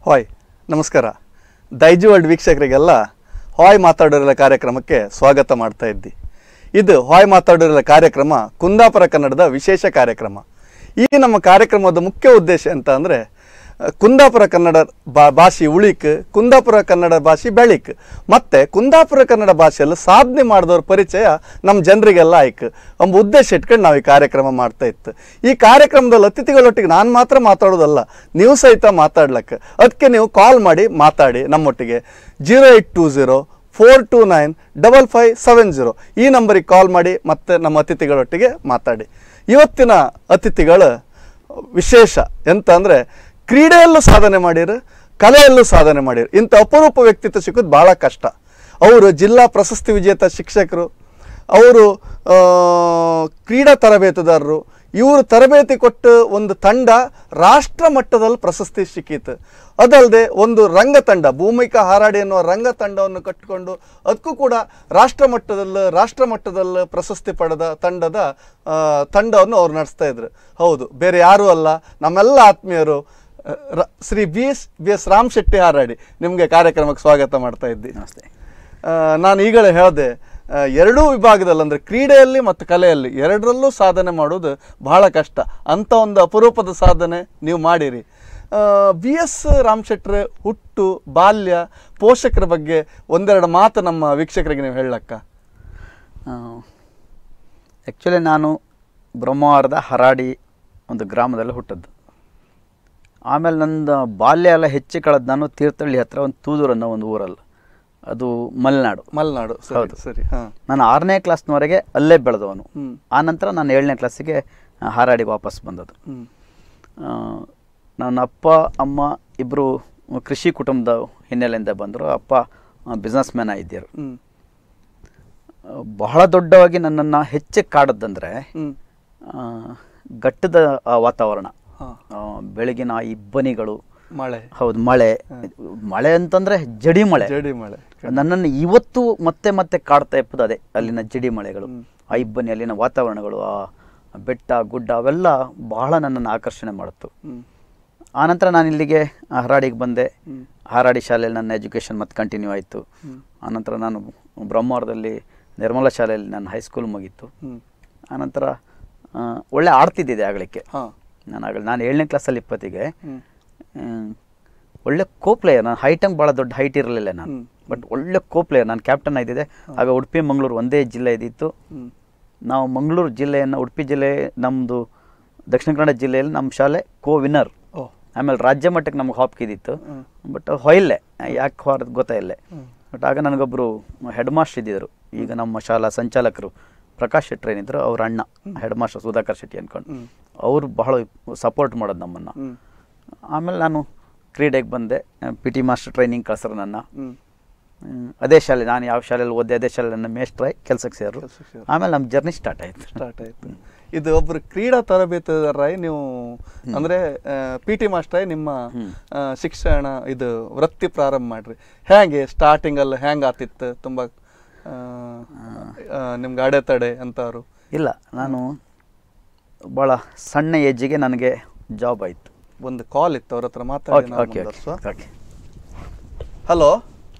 Hi ನಮಸ್ಕಾರ ದೈಜು world ವೀಕ್ಷಕರಿಗೆಲ್ಲ hi ಮಾತಾಡೋರಿಲ್ಲ ಕಾರ್ಯಕ್ರಮಕ್ಕೆ ಸ್ವಾಗತ ಮಾಡ್ತಾ ಇದ್ದಿ ಇದು ಹಾಯ್ ಮಾತಾಡೋರಿಲ್ಲ ಕಾರ್ಯಕ್ರಮ ಕುಂದಾಪುರ ಕನ್ನಡದ ವಿಶೇಷ ಕಾರ್ಯಕ್ರಮ ಈ ನಮ್ಮ ಕಾರ್ಯಕ್ರಮದ ಮುಖ್ಯ ಉದ್ದೇಶ ಅಂತ ಅಂದರೆ ಕುಂದಾಪುರ ಕನ್ನಡ ಬಾ ಭಾಷೆ ಉಳಿಕ್ ಕುಂದಾಪುರ ಕನ್ನಡ ಭಾಷೆ ಬೆಳಿಕ್ ಮತ್ತು ಕುಂದಾಪುರ ಕನ್ನಡ ಭಾಷೆಯಲ್ಲಿ ಸಾಧನೆ ಮಾಡಿದವ್ರ ಪರಿಚಯ ನಮ್ಮ ಜನರಿಗೆಲ್ಲ ಆಯ್ಕ್ ಎಂಬ ಉದ್ದೇಶ ಇಟ್ಕೊಂಡು ನಾವು ಈ ಕಾರ್ಯಕ್ರಮ ಮಾಡ್ತಾ ಇತ್ತು ಈ ಕಾರ್ಯಕ್ರಮದಲ್ಲಿ ಅತಿಥಿಗಳೊಟ್ಟಿಗೆ ನಾನು ಮಾತ್ರ ಮಾತಾಡೋದಲ್ಲ ನೀವು ಸಹಿತ ಮಾತಾಡ್ಲಕ್ಕೆ ಅದಕ್ಕೆ ನೀವು ಕಾಲ್ ಮಾಡಿ ಮಾತಾಡಿ ನಮ್ಮೊಟ್ಟಿಗೆ zero eight two zero four two nine double five seven zero ಈ ನಂಬರಿಗೆ ಕಾಲ್ ಮಾಡಿ ಮತ್ತೆ ನಮ್ಮ ಅತಿಥಿಗಳೊಟ್ಟಿಗೆ ಮಾತಾಡಿ ಇವತ್ತಿನ ಅತಿಥಿಗಳು ವಿಶೇಷ ಎಂತ ಅಂದರೆ ಕ್ರೀಡೆಯಲ್ಲೂ ಸಾಧನೆ ಮಾಡಿರು ಕಲೆಯಲ್ಲೂ ಸಾಧನೆ ಮಾಡಿರು ಇಂಥ ಅಪರೂಪ ವ್ಯಕ್ತಿತ್ವ ಸಿಕ್ಕೋದು ಭಾಳ ಕಷ್ಟ ಅವರು ಜಿಲ್ಲಾ ಪ್ರಶಸ್ತಿ ವಿಜೇತ ಶಿಕ್ಷಕರು ಅವರು ಆ, ಕ್ರೀಡಾ ತರಬೇತುದಾರರು ಇವರು ತರಬೇತಿ ಕೊಟ್ಟು ಒಂದು ತಂಡ ರಾಷ್ಟ್ರ ಮಟ್ಟದಲ್ಲಿ ಪ್ರಶಸ್ತಿ ಸಿಕ್ಕಿತು ಅದಲ್ಲದೆ ಒಂದು ರಂಗ ತಂಡ ಭೂಮಿಕಾ ಹಾರಾಡಿ ಅನ್ನುವ ರಂಗ ತಂಡವನ್ನು ಕಟ್ಟಿಕೊಂಡು ಅದಕ್ಕೂ ಕೂಡ ರಾಷ್ಟ್ರ ಮಟ್ಟದಲ್ಲಿ ರಾಷ್ಟ್ರ ಮಟ್ಟದಲ್ಲಿ ಪ್ರಶಸ್ತಿ ಪಡೆದ ತಂಡದ ಆ, ತಂಡವನ್ನು ಅವ್ರು ನಡೆಸ್ತಾ ಇದ್ರು ಹೌದು ಬೇರೆ ಯಾರೂ ಅಲ್ಲ ನಮ್ಮೆಲ್ಲ ಆತ್ಮೀಯರು ಆ, ರ- Shri B S B S Ram Shetty Haradi ನಿಮಗೆ ಕಾರ್ಯಕ್ರಮಕ್ಕೆ ಸ್ವಾಗತ ಮಾಡ್ತಾ ಇದ್ದಿ ನಮಸ್ತೆ ಆ, ನಾನು ಈಗಲೇ ಹೇಳಿದೆ ಆ, ಎರಡೂ ವಿಭಾಗದಲ್ಲಿ ಅಂದರೆ ಕ್ರೀಡೆಯಲ್ಲಿ ಮತ್ತು ಕಲೆಯಲ್ಲಿ ಎರಡರಲ್ಲೂ ಸಾಧನೆ ಮಾಡೋದು ಬಹಳ ಕಷ್ಟ ಅಂಥ ಒಂದು ಅಪರೂಪದ ಸಾಧನೆ ನೀವು ಮಾಡಿರಿ ಬಿ ಎಸ್ ರಾಮಶೆಟ್ರೆ ಹುಟ್ಟು ಬಾಲ್ಯ ಪೋಷಕರ ಬಗ್ಗೆ ಒಂದೆರಡು ಮಾತು ನಮ್ಮ ವೀಕ್ಷಕರಿಗೆ ನೀವು ಹೇಳಕ್ಕ ಆ್ಯಕ್ಚುಲಿ ನಾನು ಬ್ರಹ್ಮವಾರದ ಹರಾಡಿ ಒಂದು ಗ್ರಾಮದಲ್ಲಿ ಹುಟ್ಟದ್ದು ಆಮೇಲೆ ನಂದು ಬಾಲ್ಯ ಎಲ್ಲ ಹೆಚ್ಚು ಕಳೆದು ನಾನು ತೀರ್ಥಹಳ್ಳಿ ಹತ್ರ ಒಂದು ತೂದೂರು ಅನ್ನೋ ಒಂದು ಊರಲ್ಲಿ ಅದು ಮಲೆನಾಡು ಮಲೆನಾಡು ಸರಿ ಹೌದು. ಸರಿ ಹಾಂ ನಾನು ಆರನೇ ಕ್ಲಾಸ್ನವರೆಗೆ ಅಲ್ಲೇ ಬೆಳೆದವನು ಹ್ಮ್. ಆ ನಂತರ ನಾನು ಏಳನೇ ಕ್ಲಾಸಿಗೆ ಆ, ಹಾರಾಡಿ ವಾಪಸ್ ಬಂದದ್ದು ಹ್ಞೂ ಆ, ನನ್ನ ಅಪ್ಪ ಅಮ್ಮ ಇಬ್ಬರು ಕೃಷಿ ಕುಟುಂಬದ ಹಿನ್ನೆಲೆಯಿಂದ ಬಂದರು ಅಪ್ಪ ಬಿಸ್ನೆಸ್ ಮ್ಯಾನ್ ಆಗಿದ್ದರು ಹ್ಞೂ ಆ, ಬಹಳ ದೊಡ್ಡವಾಗಿ ನನ್ನನ್ನು ಹೆಚ್ಚು ಕಾಡದ್ದಂದರೆ ಹ್ಞೂ ಘಟ್ಟದ ಆ ವಾತಾವರಣ ಹಾಂ ಆ, ಬೆಳಗಿನ ಆ ಇಬ್ಬನಿಗಳು ಮಳೆ ಹೌದು ಮಳೆ ಮಳೆ ಅಂತಂದ್ರೆ ಜಡಿ ಮಳೆ ಜಡಿ ಮಳೆ ನನ್ನನ್ನು ಇವತ್ತು ಮತ್ತೆ ಮತ್ತೆ ಕಾಡ್ತಾ ಇಪ್ಪದು ಅದೇ ಅಲ್ಲಿನ ಜಡಿ ಮಳೆಗಳು ಆ ಇಬ್ಬನಿ ಅಲ್ಲಿನ ವಾತಾವರಣಗಳು ಆ ಬೆಟ್ಟ ಗುಡ್ಡ ಅವೆಲ್ಲ ಬಹಳ ನನ್ನನ್ನು ಆಕರ್ಷಣೆ ಮಾಡಿತು ಹ್ಞೂ ಆನಂತರ ನಾನು ಇಲ್ಲಿಗೆ ಹಾರಾಡಿಗೆ ಬಂದೆ ಹ್ಮ್. ಹಾರಾಡಿ ಶಾಲೆಯಲ್ಲಿ ನನ್ನ ಎಜುಕೇಷನ್ ಮತ್ತೆ ಕಂಟಿನ್ಯೂ ಆಯಿತು ಆನಂತರ ನಾನು ಬ್ರಹ್ಮವರದಲ್ಲಿ ನಿರ್ಮಲಾ ಶಾಲೆಯಲ್ಲಿ ನನ್ನ ಹೈಸ್ಕೂಲ್ ಮುಗೀತು ಹ್ಞೂ ಆನಂತರ ಆ, ಒಳ್ಳೆ ಆಡ್ತಿದ್ದಿದೆ ಆಗಲಿಕ್ಕೆ ಹಾಂ ನಾನು ಆಗಲಿ ನಾನು ಏಳನೇ ಕ್ಲಾಸಲ್ಲಿ ಇಪ್ಪತ್ತಿಗೆ ಹ್ಞೂ ಹ್ಮ್, ಒಳ್ಳೆ ಕೋ ಪ್ಲೇಯರ್ ನಾನು ಹೈಟಂಗ್ ಭಾಳ ದೊಡ್ಡ ಹೈಟ್ ಇರಲಿಲ್ಲ ನಾನು ಹ್ಮ್. ಬಟ್ ಒಳ್ಳೆ ಕೋ ಪ್ಲೇಯರ್ ನಾನು ಕ್ಯಾಪ್ಟನ್ ಆಗಿದ್ದೆ ಆಗ ಉಡುಪಿ ಮಂಗಳೂರು ಒಂದೇ ಜಿಲ್ಲೆ ಇದ್ದಿತ್ತು ಹ್ಞೂ ನಾವು ಮಂಗಳೂರು ಜಿಲ್ಲೆಯನ್ನು ಉಡುಪಿ ಜಿಲ್ಲೆ ನಮ್ಮದು ದಕ್ಷಿಣ ಕನ್ನಡ ಜಿಲ್ಲೆಯಲ್ಲಿ ನಮ್ಮ ಶಾಲೆ ಕೋ ವಿನ್ನರ್ ಓ ಆಮೇಲೆ ರಾಜ್ಯ ಮಟ್ಟಕ್ಕೆ ನಮ್ಗೆ ಹಾಪ್ಕಿದ್ದಿತ್ತು ಹ್ಮ್. ಬಟ್ ಹೊಯ್ಲೆ ಯಾಕೆ ಹೊರದು ಗೊತ್ತಾಯಿಲ್ಲ ಹ್ಮ್. ಬಟ್ ಆಗ ನನಗೊಬ್ಬರು ಹೆಡ್ ಮಾಸ್ಟರ್ ಇದ್ದಿದ್ರು ಈಗ ನಮ್ಮ ಶಾಲಾ ಸಂಚಾಲಕರು ಪ್ರಕಾಶ್ ಶೆಟ್ಟಿ ಏನಿದ್ರು ಅವ್ರ ಅಣ್ಣ ಹೆಡ್ ಮಾಸ್ಟರ್ ಸುಧಾಕರ್ ಶೆಟ್ಟಿ ಅಂದ್ಕೊಂಡು ಹ್ಮ್. ಅವರು ಬಹಳ ಸಪೋರ್ಟ್ ಮಾಡೋದು ನಮ್ಮನ್ನು ಹ್ಞೂ ಆಮೇಲೆ ನಾನು ಕ್ರೀಡೆಗೆ ಬಂದೆ ಪಿ ಟಿ ಮಾಸ್ಟರ್ ಟ್ರೈನಿಂಗ್ ಕಳ್ಸರು ನನ್ನ ಹ್ಞೂ ಹ್ಮ್, ಅದೇ ಶಾಲೆ ನಾನು ಯಾವ ಶಾಲೆಯಲ್ಲಿ ಓದಿದೆ ಅದೇ ಶಾಲೆ ನನ್ನ ಮೇಸ್ಟ್ರಾಗಿ ಕೆಲ್ಸಕ್ಕೆ ಸೇರು ಕೆಲ್ಸಕ್ಕೆ ಸೇರು. ಆಮೇಲೆ ನಮ್ಮ ಜರ್ನಿ ಸ್ಟಾರ್ಟ್ ಆಯಿತು ಸ್ಟಾರ್ಟ್ ಆಯ್ತು ಇದು ಒಬ್ರು ಕ್ರೀಡಾ ತರಬೇತುದಾರರಾಗಿ ನೀವು ಅಂದ್ರೆ ಪಿ ಟಿ ಮಾಸ್ಟರ್ ನಿಮ್ಮ ಆ, ಶಿಕ್ಷಣ ಇದು ವೃತ್ತಿ ಪ್ರಾರಂಭ ಮಾಡ್ರಿ ಹೇಗೆ ಸ್ಟಾರ್ಟಿಂಗ್ ಅಲ್ಲಿ ಹೆಂಗ್ ಆತಿತ್ತು ತುಂಬಾ ಆ, ಆ, ನಿಮ್ಗೆ ಅಡೆತಡೆ ಅಂತವ್ರು ಇಲ್ಲ ನಾನು ಭಾಳ ಸಣ್ಣ ಏಜಿಗೆ ನನಗೆ ಜಾಬ್ ಆಯಿತು ಒಂದು ಕಾಲ್ ಇತ್ತು ಅವ್ರ ಹತ್ರ ಓಕೆ ಮಾತಾಡಿ okay okay hello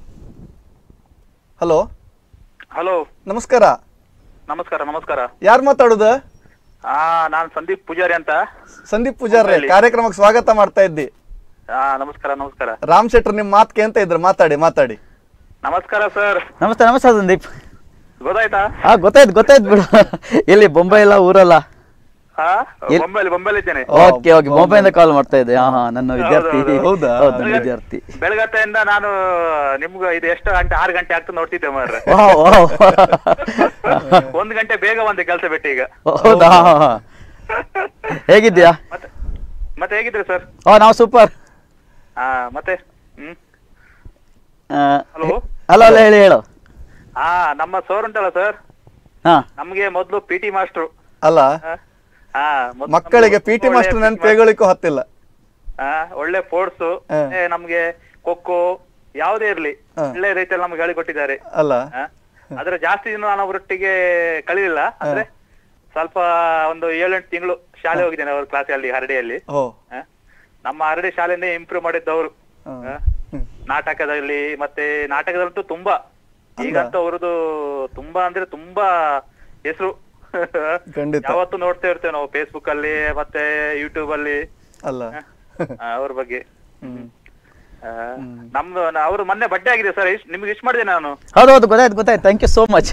hello hello ನಮಸ್ಕಾರ ನಮಸ್ಕಾರ ನಮಸ್ಕಾರ ಯಾರು ಮಾತಾಡುದು ಆ ನಾನ್ ಸಂದೀಪ್ ಪೂಜಾರಿ ಅಂತ ಸಂದೀಪ್ ಪೂಜಾರಿ ಹೇಳಿ. ಕಾರ್ಯಕ್ರಮಕ್ಕೆ ಸ್ವಾಗತ ಮಾಡ್ತಾ ಇದ್ದಿ ಆ ನಮಸ್ಕಾರ ನಮಸ್ಕಾರ ರಾಮ್ ಶೆಟ್ರ್ ನಿಮ್ ಮಾತ್ ಕೇಂತ ಇದ್ರು ಮಾತಾಡಿ ಮಾತಾಡಿ ನಮಸ್ಕಾರ ಸರ್ ನಮಸ್ತೆ ನಮಸ್ತೆ ಸಂದೀಪ್ ಗೊತ್ತಾಯ್ತಾ ಹಾ ಗೊತ್ತಾಯ್ತು ಗೊತ್ತಾಯ್ತು ಬಿಡು ಎಲ್ಲಿ ಬೊಂಬೈ ಇಲ್ಲ ಊರಲ್ಲ ಹಾ ಎಲ್- ಬೊಂಬೈಲಿ ಬೊಂಬೈಲಿ ಇದ್ದೇನೆ ಓಕೆ ಓಕೆ ಬೊಂಬೈಯಿಂದ ಕಾಲ್ ಮಾಡ್ತಾ ಇದ್ದೆ ಹಾ ಹಾ ನನ್ನ ವಿದ್ಯಾರ್ಥಿ ಹೌದು, ಹೌದಾ? ಹೌದು ನನ್ನ ವಿದ್ಯಾರ್ಥಿ ಬೆಳಗತ್ತೆಯಿಂದ ನಾನು ನಿಮ್ಗೆ ಇದು ಎಷ್ಟು ಗಂಟೆ ಆರು ಗಂಟೆ ಆಗ್ತಾ ನೋಡ್ತಿದ್ದೆ ಮಾರ್ರೆ ವಾವ್, ವಾವ್. ಒಂದ್ ಗಂಟೆ ಬೇಗ ಬಂದೆ ಕೆಲಸ ಬಿಟ್ಟು ಈಗ ಹೌದಾ ಹಾ, ಹಾ. ಹೇಗಿದ್ಯಾ ಮತ್ತೆ ಮತ್ತೆ ಹೇಗಿದ್ರಿ ಸರ್ ಓ ನಾವು ಸೂಪರ್ ಹಾ ಮತ್ತೆ ಹ್ಮ್ Hello? ಹಲೋ ಅಲ್ಲ ಹೇಳಿ ಹೇಳು ಹಾ ನಮ್ಮ ಸರ್ ಉಂಟಲ್ಲ ಸರ್ ಹಾ ನಮ್ಗೆ ಮೊದ್ಲು ಪಿ ಟಿ ಮಾಸ್ಟ್ರು ಅಲ್ಲ ಹಾ ಮೊದ್ಲು ಮಕ್ಕಳಿಗೆ ನಮ್ಗೆ ಪಿ ಟಿ ಒಳ್ಳೆ ಮಾಸ್ಟರ್ PT ನೆನಪೇಗಳಿಗೂ ಹತ್ತಿಲ್ಲ ಆ, ಒಳ್ಳೆ ಸ್ಪೋರ್ಟ್ಸ್ ಹಾ. ನಮ್ಗೆ ಖೋಖೋ ಯಾವುದೇ ಇರ್ಲಿ ಹಾ. ಒಳ್ಳೆ ರೀತಿಯಲ್ಲಿ ನಮ್ಗೆ ಹೇಳಿಕೊಟ್ಟಿದ್ದಾರೆ ಅಲ್ಲ ಆ, ಆದ್ರೆ ಜಾಸ್ತಿ ದಿನ ನಾನು ಅವರೊಟ್ಟಿಗೆ ಕಳಿಲಿಲ್ಲ ಅಂದ್ರೆ ಸ್ವಲ್ಪ ಒಂದು ಏಳೆಂಟು ತಿಂಗಳು ಶಾಲೆ ಹೋಗಿದ್ದೇನೆ ಅವ್ರ ಕ್ಲಾಸಲ್ಲಿ ಹರಡಿಯಲ್ಲಿ ಓ ಆ, ನಮ್ಮ ಹರಡಿ ಶಾಲೆನೇ ಇಂಪ್ರೂವ್ ಮಾಡಿದ್ದವರು ಆ, ನಾಟಕದಲ್ಲಿ ಮತ್ತೆ ನಾಟಕದಲ್ಲಂತೂ ತುಂಬಾ ಈಗಂತೂ ಅವ್ರದ್ದು ತುಂಬಾ ಅಂದ್ರೆ ತುಂಬಾ ಹೆಸರು ಖಂಡಿತ. ಯಾವತ್ತು ನೋಡ್ತಾ ಇರ್ತೇವೆ ನಾವು ಫೇಸ್ಬುಕ್ ಅಲ್ಲಿ ಮತ್ತೆ ಯೂಟ್ಯೂಬ್ ಅಲ್ಲಿ ಅಲ್ಲ ಆ, ಅವ್ರ ಬಗ್ಗೆ ಹ್ಮ್. ಆ, ನಮ್ದು ನ- ಅವ್ರು ಮೊನ್ನೆ ಬಡ್ಡೆ ಆಗಿದೆ ಸರ್ ನಿಮ್ಗೆ ಇಷ್ಟ ಮಾಡಿದೆ ನಾನು ಹೌದು ಹೌದು ಗೊತ್ತಾಯ್ತು ಗೊತ್ತಾಯ್ತು ಥ್ಯಾಂಕ್ ಯು ಸೋ ಮಚ್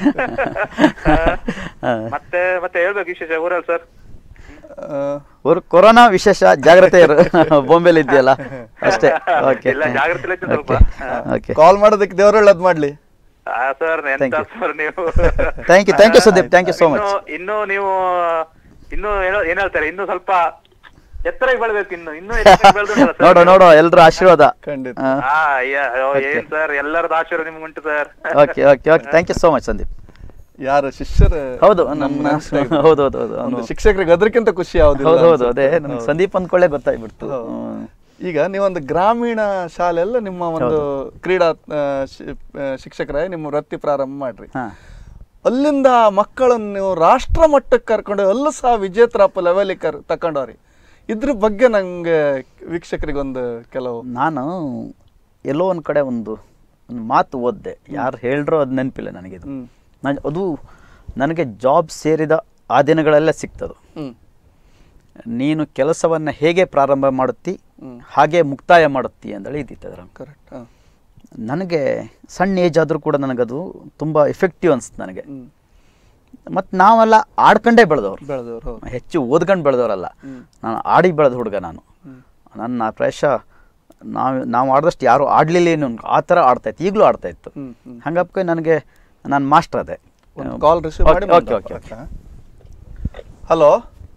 ಮತ್ತೆ ಮತ್ತೆ ಹೇಳ್ಬೇಕು ವಿಶೇಷ ಊರಲ್ಲಿ ಸರ್ ಆ, ಊರು ಕೊರೋನಾ ವಿಶೇಷ ಜಾಗ್ರತೆ ಇರು ಬಾಂಬೆಲಿ ಇದೆಯಲ್ಲ ಅಷ್ಟೇ ಓಕೆ ಇಲ್ಲ, ಜಾಗ್ರತೆ ಇರ್ತೀನಿ ಸ್ವಲ್ಪ. ಓಕೆ ಕಾಲ್ ಮಾಡೋದಕ್ಕೆ ದೇವ್ರ ಒಳ್ಳೇದ್ ಮಾಡ್ಲಿ ಸರ್ ಎಂತ Thank you. ಸರ್ ನೀವು Thank you, thank you, Sudeep. Thank you so much. ಇನ್ನು- ಇನ್ನು ನೀವು ಇನ್ನು ಏನೋ ಏನ್ ಹೇಳ್ತಾರೆ ಇನ್ನು ಸ್ವಲ್ಪ ಎತ್ತರಕ್ಕೆ ಬೆಳ್ಬೇಕು ಇನ್ನು ಇನ್ನು ಎತ್ತರಕ್ಕೆ ಬೆಳ್ದುಂಟಲ್ಲ sir ನೋಡು ನೀವು. ನೋಡು ಎಲ್ರ ಆಶೀರ್ವಾದ ಖಂಡಿತ ಆ, ಯ- ಅಯ್ಯೋ, ಏನ್ ಸರ್ ಎಲ್ಲರದ್ದು ಆಶೀರ್ವಾದ ನಿಮ್ಗೆ ಉಂಟು sir okay okay okay thank you so much Sandeep ಯಾರು ಶಿಷ್ಯರು ಹೌದು ನಮ್ಮ ನನ್ನ ನೆನ್ಸ್ತಾಯಿದ್ರು. ಹೌದು ಹೌದು ಹೌದು ಒಂದು ಅವ್ನು- ಶಿಕ್ಷಕರಿಗೆ ಅದಕ್ಕಿಂತ ಖುಷಿ ಯಾವ್ದಿಲ್ಲ ಹೌದು ಹೌದು ಅನ್ಸುತ್ತೆ. ಅದೇ ನನ್ಗೆ ಹೌದು. ಸಂದೀಪ್ ಅಂದ್ಕೊಳ್ಳೆ ಗೊತ್ತಾಗ್ಬಿಡ್ತು ಹೌದು. ಹ್ಮ್. ಈಗ ನೀವೊಂದು ಗ್ರಾಮೀಣ ಶಾಲೆಯಲ್ಲ ನಿಮ್ಮ ಒಂದು ಕ್ರೀಡಾ ಆ, ಶಿ- ಆ, ಶಿಕ್ಷಕರಾಗಿ ನಿಮ್ಮ ವೃತ್ತಿ ಪ್ರಾರಂಭ ಮಾಡ್ರಿ ಹಾ ಅಲ್ಲಿಂದ ಮಕ್ಕಳನ್ನು ನೀವು ರಾಷ್ಟ್ರ ಮಟ್ಟಕ್ಕೆ ಕರ್ಕೊಂಡು ಅಲ್ಲೂ ಸಹ ವಿಜೇತರಪ್ಪ ಲೆವೆಲಿಗೆ ಕರ್ ತಕೊಂಡವ್ರಿ ಇದ್ರ ಬಗ್ಗೆ ನಂಗೆ ವೀಕ್ಷಕರಿಗೆ ಒಂದು ಕೆಲವು ನಾನು ಎಲ್ಲೋ ಒಂದು ಕಡೆ ಒಂದು ಒಂದು ಮಾತು ಓದಿದೆ ಯಾರು ಹೇಳ್ರೋ ಅದು ನೆನಪಿಲ್ಲ ನನಗಿದು ಹ್ಮ್ ನಾನು ಅದು ನನಗೆ ಜಾಬ್ ಸೇರಿದ ಆ ದಿನಗಳಲ್ಲೇ ಸಿಗ್ತದು ಹ್ಮ್ ನೀನು ಕೆಲಸವನ್ನು ಹೇಗೆ ಪ್ರಾರಂಭ ಮಾಡುತ್ತಿ ಹ್ಮ್. ಹಾಗೆ ಮುಕ್ತಾಯ ಮಾಡುತ್ತಿ ಅಂತೇಳಿ ಇದ್ದಿತ್ತು ಅದರ ಕರೆಕ್ಟ್ ಹಾಂ ನನಗೆ ಸಣ್ಣ ಏಜ್ ಆದರೂ ಕೂಡ ನನಗದು ತುಂಬ ಎಫೆಕ್ಟಿವ್ ಅನಿಸ್ತು ನನಗೆ ಹ್ಮ್ ಮತ್ತು ನಾವೆಲ್ಲ ಆಡ್ಕೊಂಡೇ ಬೆಳೆದವ್ರು ಬೆಳೆದವ್ರು ಹೌದು ಹೆಚ್ಚು ಓದ್ಕೊಂಡು ಬೆಳೆದವರಲ್ಲ ಹ್ಮ್. ನಾನು ಆಡಿ ಬೆಳೆದ ಹುಡುಗ ನಾನು ಹ್ಮ್. ನನ್ನ ಪ್ರಾಯಶಃ ನಾವು ನಾವು ಆಡಿದಷ್ಟು ಯಾರು ಆಡಲಿಲ್ಲ ಏನು ಆ ಥರ ಆಡ್ತಾಯಿತ್ತು ಈಗಲೂ ಆಡ್ತಾಯಿತ್ತು ಹ್ಮ್ ಹ್ಮ್ ಹಂಗಪ್ಪ ನನಗೆ ನಾನು ಮಾಸ್ಟರ್ ಅದೇ ಒಂದು ಕಾಲ್ ರಿಸೀವ್ ಮಾಡಿ okay okay okay hello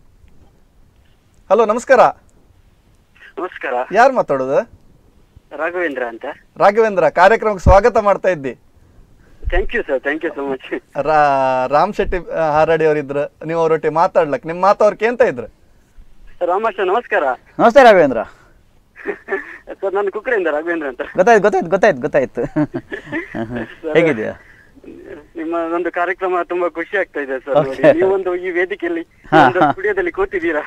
hello ನಮಸ್ಕಾರ ನಮಸ್ಕಾರ ಯಾರು ಮಾತಾಡೋದು ರಾಘವೇಂದ್ರ ಅಂತ ರಾಘವೇಂದ್ರ ಕಾರ್ಯಕ್ರಮಕ್ಕೆ ಸ್ವಾಗತ ಮಾಡ್ತಾ ಇದ್ದಿ thank you sir thank you so much ರಾ ರಾಮ್ ಶೆಟ್ಟಿ ಆ, ಹಾರಾಡಿ ಅವರಿದ್ರು ನೀವು ಅವರೊಟ್ಟಿಗೆ ಮಾತಾಡ್ಲಕ್ ನಿಮ್ಮ ಮಾತು ಅವ್ರು ಕೇಂತ ಇದ್ರು ರಾಮಾಷ್ಟ ನಮಸ್ಕಾರ ನಮಸ್ತೆ ರಾಘವೇಂದ್ರ ಸರ್ ನಾನು ಕುಕ್ಕರೆಯಿಂದ ರಾಘವೇಂದ್ರ ಅಂತ ಗೊತ್ತಾಯ್ತು ಗೊತ್ತಾಯ್ತು ಗೊತ್ತಾಯ್ತು ಗೊತ್ತಾಯ್ತು ಹೇಗಿದೆಯಾ ನಿಮ್ಮ ಒಂದು ಕಾರ್ಯಕ್ರಮ ತುಂಬಾ ಖುಷಿ ಆಗ್ತಾ ಇದೆ ಸರ್ ನೋಡಿ Okay. ನೀವೊಂದು ಈ ವೇದಿಕೆಯಲ್ಲಿ ಹಾ, ಒಂದು ಹಾ. ಸ್ಟುಡಿಯೋದಲ್ಲಿ ಕೂತಿದ್ದೀರಾ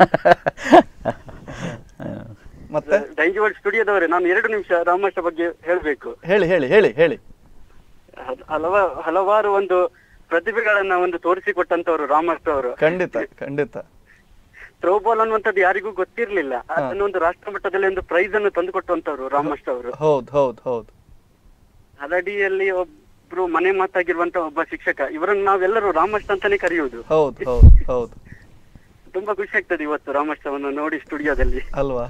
ಮತ್ತೆ ಡೈಂಜಿವರ್ಡ್ ಸ್ಟುಡಿಯೋದವರೇ ನಾನು ಎರಡು ನಿಮಿಷ ರಾಮಾಷ್ಟ ಬಗ್ಗೆ ಹೇಳ್ಬೇಕು ಹೇಳಿ ಹೇಳಿ ಹೇಳಿ ಹೇಳಿ ಹಲ- ಹಲವ ಹಲವಾರು ಒಂದು ಪ್ರತಿಭೆಗಳನ್ನ ಒಂದು ತೋರಿಸಿಕೊಟ್ಟಂತವ್ರು ರಾಮಾಷ್ಟ ಅವರು ಖಂಡಿತ ಖಂಡಿತ ಥ್ರೋಬಾಲ್ ಅನ್ನುವಂಥದ್ದು ಯಾರಿಗೂ ಗೊತ್ತಿರ್ಲಿಲ್ಲ ಅದನ್ನು ಒಂದು ರಾಷ್ಟ್ರ ಮಟ್ಟದಲ್ಲಿ ಒಂದು ಪ್ರೈಸ್ ಅನ್ನು ತಂದುಕೊಟ್ಟಂತವ್ರು ರಾಮಷ್ಟ ಅವರು ಹೌದು ಹೌದು ಹೌದು ಹಲಡಿಯಲ್ಲಿ ಒಬ್ರು ಮನೆ ಮಾತಾಗಿರುವಂತ ಒಬ್ಬ ಶಿಕ್ಷಕ ಇವರನ್ನು ನಾವೆಲ್ಲರೂ ರಾಮಷ್ಟ ಅಂತಾನೆ ಕರೆಯುವುದು ಹೌದು ಹೌದು ಹೌದು ತುಂಬಾ ಖುಷಿ ಆಗ್ತದೆ ಇವತ್ತು ರಾಮಷ್ಟವನ್ನು ನೋಡಿ ಸ್ಟುಡಿಯೋದಲ್ಲಿ ಅಲ್ವಾ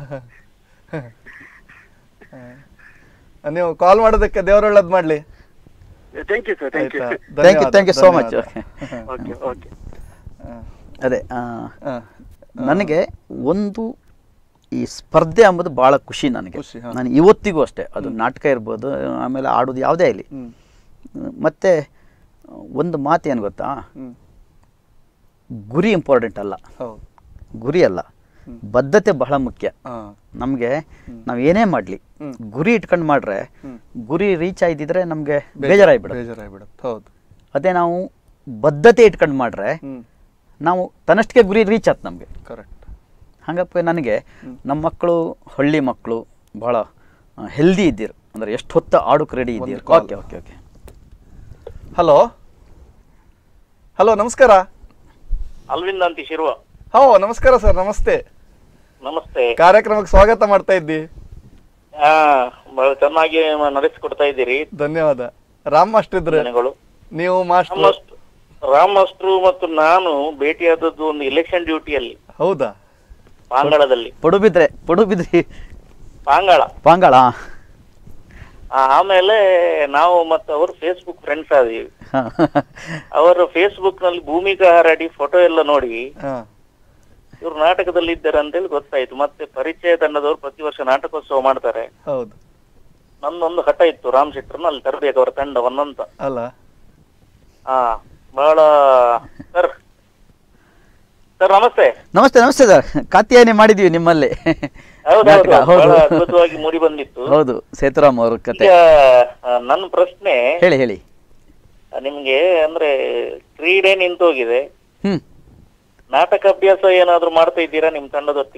ಹ. ನೀವು ಕಾಲ್ ಮಾಡೋದಕ್ಕೆ ದೇವರೊಳ್ಳದ್ ಮಾಡ್ಲಿ thank you sir thank you ಆಯ್ತಾ? ಥ್ಯಾಂಕ್ ಯು ಧನ್ಯವಾದ, ಥ್ಯಾಂಕ್ ಯು ಸೋ ಮಚ್ ಧನ್ಯವಾದ. ಓಕೆ ಓಕೆ ಹ. ಅದೇ ಆ, ಹ. ನನಗೆ ಒಂದು ಈ ಸ್ಪರ್ಧೆ ಅಂಬುದು ಭಾಳ ಖುಷಿ ನನಗೆ ಖುಷಿ, ಹಾ. ನಾನು ಇವತ್ತಿಗೂ ಅಷ್ಟೇ ಅದು ನಾಟಕ ಇರ್ಬೋದು ಆಮೇಲೆ ಆಡೋದು ಯಾವುದೇ ಆಗಲಿ ಹ್ಮ್ ಮತ್ತೆ ಒಂದು ಮಾತು ಏನು ಗೊತ್ತಾ ಹ್ಮ್ ಗುರಿ ಇಂಪಾರ್ಟೆಂಟ್ ಅಲ್ಲ ಹೌದು ಗುರಿ ಅಲ್ಲ ಬದ್ಧತೆ ಬಹಳ ಮುಖ್ಯ ಹಾ ನಮಗೆ ನಾವು ಏನೇ ಮಾಡಲಿ ಹ್ಮ್. ಗುರಿ ಇಟ್ಕೊಂಡು ಮಾಡ್ರೆ ಹ್ಮ್. ಗುರಿ ರೀಚ್ ಆಯ್ದಿದ್ರೆ ನಮಗೆ ಬೇಜಾರಾಗ್ಬಿಡುತ್ತೆ ಬೇಜಾರಾಗ್ಬಿಡುತ್ತೆ ಹೌದು ಅದೇ ನಾವು ಬದ್ಧತೆ ಇಟ್ಕೊಂಡು ಮಾಡ್ರೆ ಹ್ಮ್ ನಾವು ತನ್ನಷ್ಟಕ್ಕೆ ಗುರಿ ರೀಚ್ ಆಯ್ತು ನಮಗೆ ಕರೆಕ್ಟ್ ಹಂಗಪ್ಪ ನನಗೆ ನಮ್ಮ ಮಕ್ಕಳು ಹಳ್ಳಿ ಮಕ್ಕಳು ಭಾಳ ಹೆಲ್ದಿ ಇದ್ದೀರು ಅಂದರೆ ಎಷ್ಟು ಹೊತ್ತು ಆಡೋಕೆ ರೆಡಿ ಇದ್ದೀರು call. Okay okay okay hello hello ನಮಸ್ಕಾರ ಅಲ್ವಿಂದ ಅಂತ ಶಿರುವ ಹೋ ನಮಸ್ಕಾರ ಸರ್ ನಮಸ್ತೆ ನಮಸ್ತೆ ಕಾರ್ಯಕ್ರಮಕ್ಕೆ ಸ್ವಾಗತ ಮಾಡ್ತಾ ಇದ್ದಿ ಆ ಬಹಳ ಚೆನ್ನಾಗಿ ಮ- ನಡೆಸಿಕೊಡ್ತಾ ಇದ್ದೀರಿ ಧನ್ಯವಾದ ರಾಮ್ ಮಾಸ್ಟರ್ ಇದ್ರು ಜನಗಳು ನೀವು ಮಾಸ್ಟರ್ ರಾಮಸ್- ರಾಮ್ ಮಾಸ್ಟ್ರು ಮತ್ತು ನಾನು ಭೇಟಿಯಾದದ್ದು ಒಂದು ಇಲೆಕ್ಷನ್ ಡ್ಯೂಟಿಯಲ್ಲಿ ಹೌದಾ ಪಾಂಗಾಳದಲ್ಲಿ ಪಡುಬಿದ್ರೆ ಪಡುಬಿದ್ರಿ ಪಾಂಗಾಳ ಪಾಂಗಾಳ ಆ, ಆಮೇಲೆ ನಾವು ಮತ್ತು ಅವರು ಫೇಸ್ಬುಕ್ ಫ್ರೆಂಡ್ಸ್ ಆದೀವಿ ಹಾಂ ಅವರು ಫೇಸ್ಬುಕ್ ನಲ್ಲಿ ಭೂಮಿಕಾ ಹಾರಾಡಿ ಫೋಟೋ ಎಲ್ಲ ನೋಡಿ ಹಾ ಇವರು ನಾಟಕದಲ್ಲಿ ಇದ್ದಾರೆ ಅಂತೇಳಿ ಗೊತ್ತಾಯ್ತು ಮತ್ತೆ ಪರಿಚಯ ತಂಡದವರು ಪ್ರತಿ ವರ್ಷ ನಾಟಕೋತ್ಸವ ಮಾಡ್ತಾರೆ ಹೌದು ನಂದೊಂದು ಹಠ ಇತ್ತು ರಾಮ್ ಶೆಟ್ಟರ್ನ ಅಲ್ಲಿ ತರಬೇಕು ಅವರ ತಂಡವನ್ನಂತ ಅಲ್ಲ ಹಾ ಬಹಳ ಸರ್ ಸರ್ ನಮಸ್ತೆ ನಮಸ್ತೆ ನಮಸ್ತೆ ಸರ್ ಕಾತಿಯಾನೆ ಮಾಡಿದೀವಿ ನಿಮ್ಮಲ್ಲಿ ಹೌದೌದು ನಾಟಕ, ಹೌದು ಬಹಳ ಅದ್ಭುತವಾಗಿ ಮೂಡಿ ಬಂದಿತ್ತು ಹೌದು ಸೇತುರಾಮ್ ಅವ್ರ ಕತೆ ಈಗ ಆ, ನನ್ನ ಪ್ರಶ್ನೆ ಹೇಳಿ ಹೇಳಿ ಆ, ನಿಮ್ಗೆ ಅಂದ್ರೆ ಕ್ರೀಡೆ ನಿಂತೋಗಿದೆ ಹ್ಮ್ ನಾಟಕ ಅಭ್ಯಾಸ ಏನಾದ್ರೂ ಮಾಡ್ತಾ ಇದ್ದೀರಾ ನಿಮ್ ತಂಡದೊಟ್ಟಿಗೆ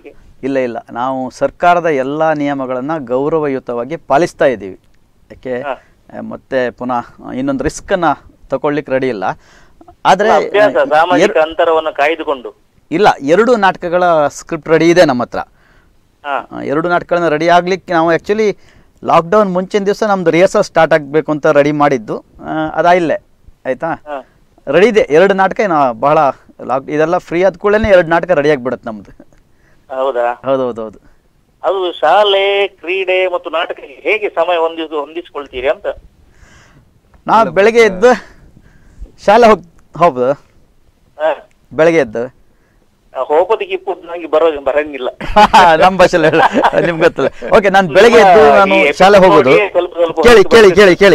ಇಲ್ಲ ಇಲ್ಲ ನಾವು ಸರ್ಕಾರದ ಎಲ್ಲ ನಿಯಮಗಳನ್ನು ಗೌರವಯುತವಾಗಿ ಪಾಲಿಸ್ತಾ ಇದ್ದೀವಿ ಯಾಕೆ ಹಾ. ಆ, ಮತ್ತೆ ಪುನಃ ಇನ್ನೊಂದು ರಿಸ್ಕನ್ನು ತಗೊಳ್ಲಿಕ್ಕೆ ರೆಡಿ ಇಲ್ಲ ಆದರೆ ಅಭ್ಯಾಸ ಸಾಮಾಜಿಕ ಅಂತರವನ್ನು ಕಾಯ್ದುಕೊಂಡು ಇಲ್ಲ ಎರಡು ನಾಟಕಗಳ ಸ್ಕ್ರಿಪ್ಟ್ ರೆಡಿ ಇದೆ ನಮ್ಮ ಹತ್ರ ಹಾ ಆ, ಎರಡು ನಾಟಕಗಳನ್ನ ರೆಡಿ ಆಗ್ಲಿಕ್ಕೆ ನಾವು ಆ್ಯಕ್ಚುಲಿ ಲಾಕ್ಡೌನ್ ಮುಂಚಿನ ದಿವಸ ನಮ್ದು ರಿಹರ್ಸಲ್ ಸ್ಟಾರ್ಟ್ ಆಗಬೇಕು ಅಂತ ರೆಡಿ ಮಾಡಿದ್ದು ಆ, ಅದಾಯಿಲ್ಲೇ ಆಯಿತಾ ಹಾ ರೆಡಿ ಇದೆ ಎರಡು ನಾಟಕ ಏನು ಬಹಳ ಲಾಕ್ ಇದೆಲ್ಲ ಫ್ರೀ ಆದ ಕೂಡಲೇ ಎರಡು ನಾಟಕ ರೆಡಿ ಆಗಿಬಿಡುತ್ತೆ ನಮ್ಮದು ಹೌದಾ ಹೌದು ಹೌದು ಹೌದು ಅದು ಶಾಲೆ ಕ್ರೀಡೆ ಮತ್ತು ನಾಟಕ ಹೇಗೆ ಸಮಯ ಹೊಂದಿಸ್ ಹೊಂದಿಸ್ಕೊಳ್ತೀರಿ ಅಂತ ನಾವು ಬೆಳಗ್ಗೆ ಎದ್ದು ಶಾಲೆ ಹೋಗ್ ಹೌದು ಹಾ. ಬೆಳಗ್ಗೆ ಎದ್ದು ಆ, ಹೋಗೋದಕ್ಕೆ ಇಪ್ಪತ್ತು ನಂಗೆ ಬರೋ ಬರಂಗಿಲ್ಲ ನಮ್ಮ ಭಾಷೆಲ್ಲ ಹೇಳು ನಿಮ್ಗೆ ಗೊತ್ತಿಲ್ಲ ಓಕೆ ನಾನು ಬೆಳಗ್ಗೆ ಎದ್ದು ನಿಮ್ಮ ನಾನು ಈ ಶಾಲೆ ಹೋಗೋದು episode ಗೆ ಸ್ವಲ್ಪ ಸ್ವಲ್ಪ ಕೇಳಿ ಹೊತ್ತು ಕೇಳಿ ಕೇಳಿ ಬರ್ತಿತ್ತು. ಕೇಳಿ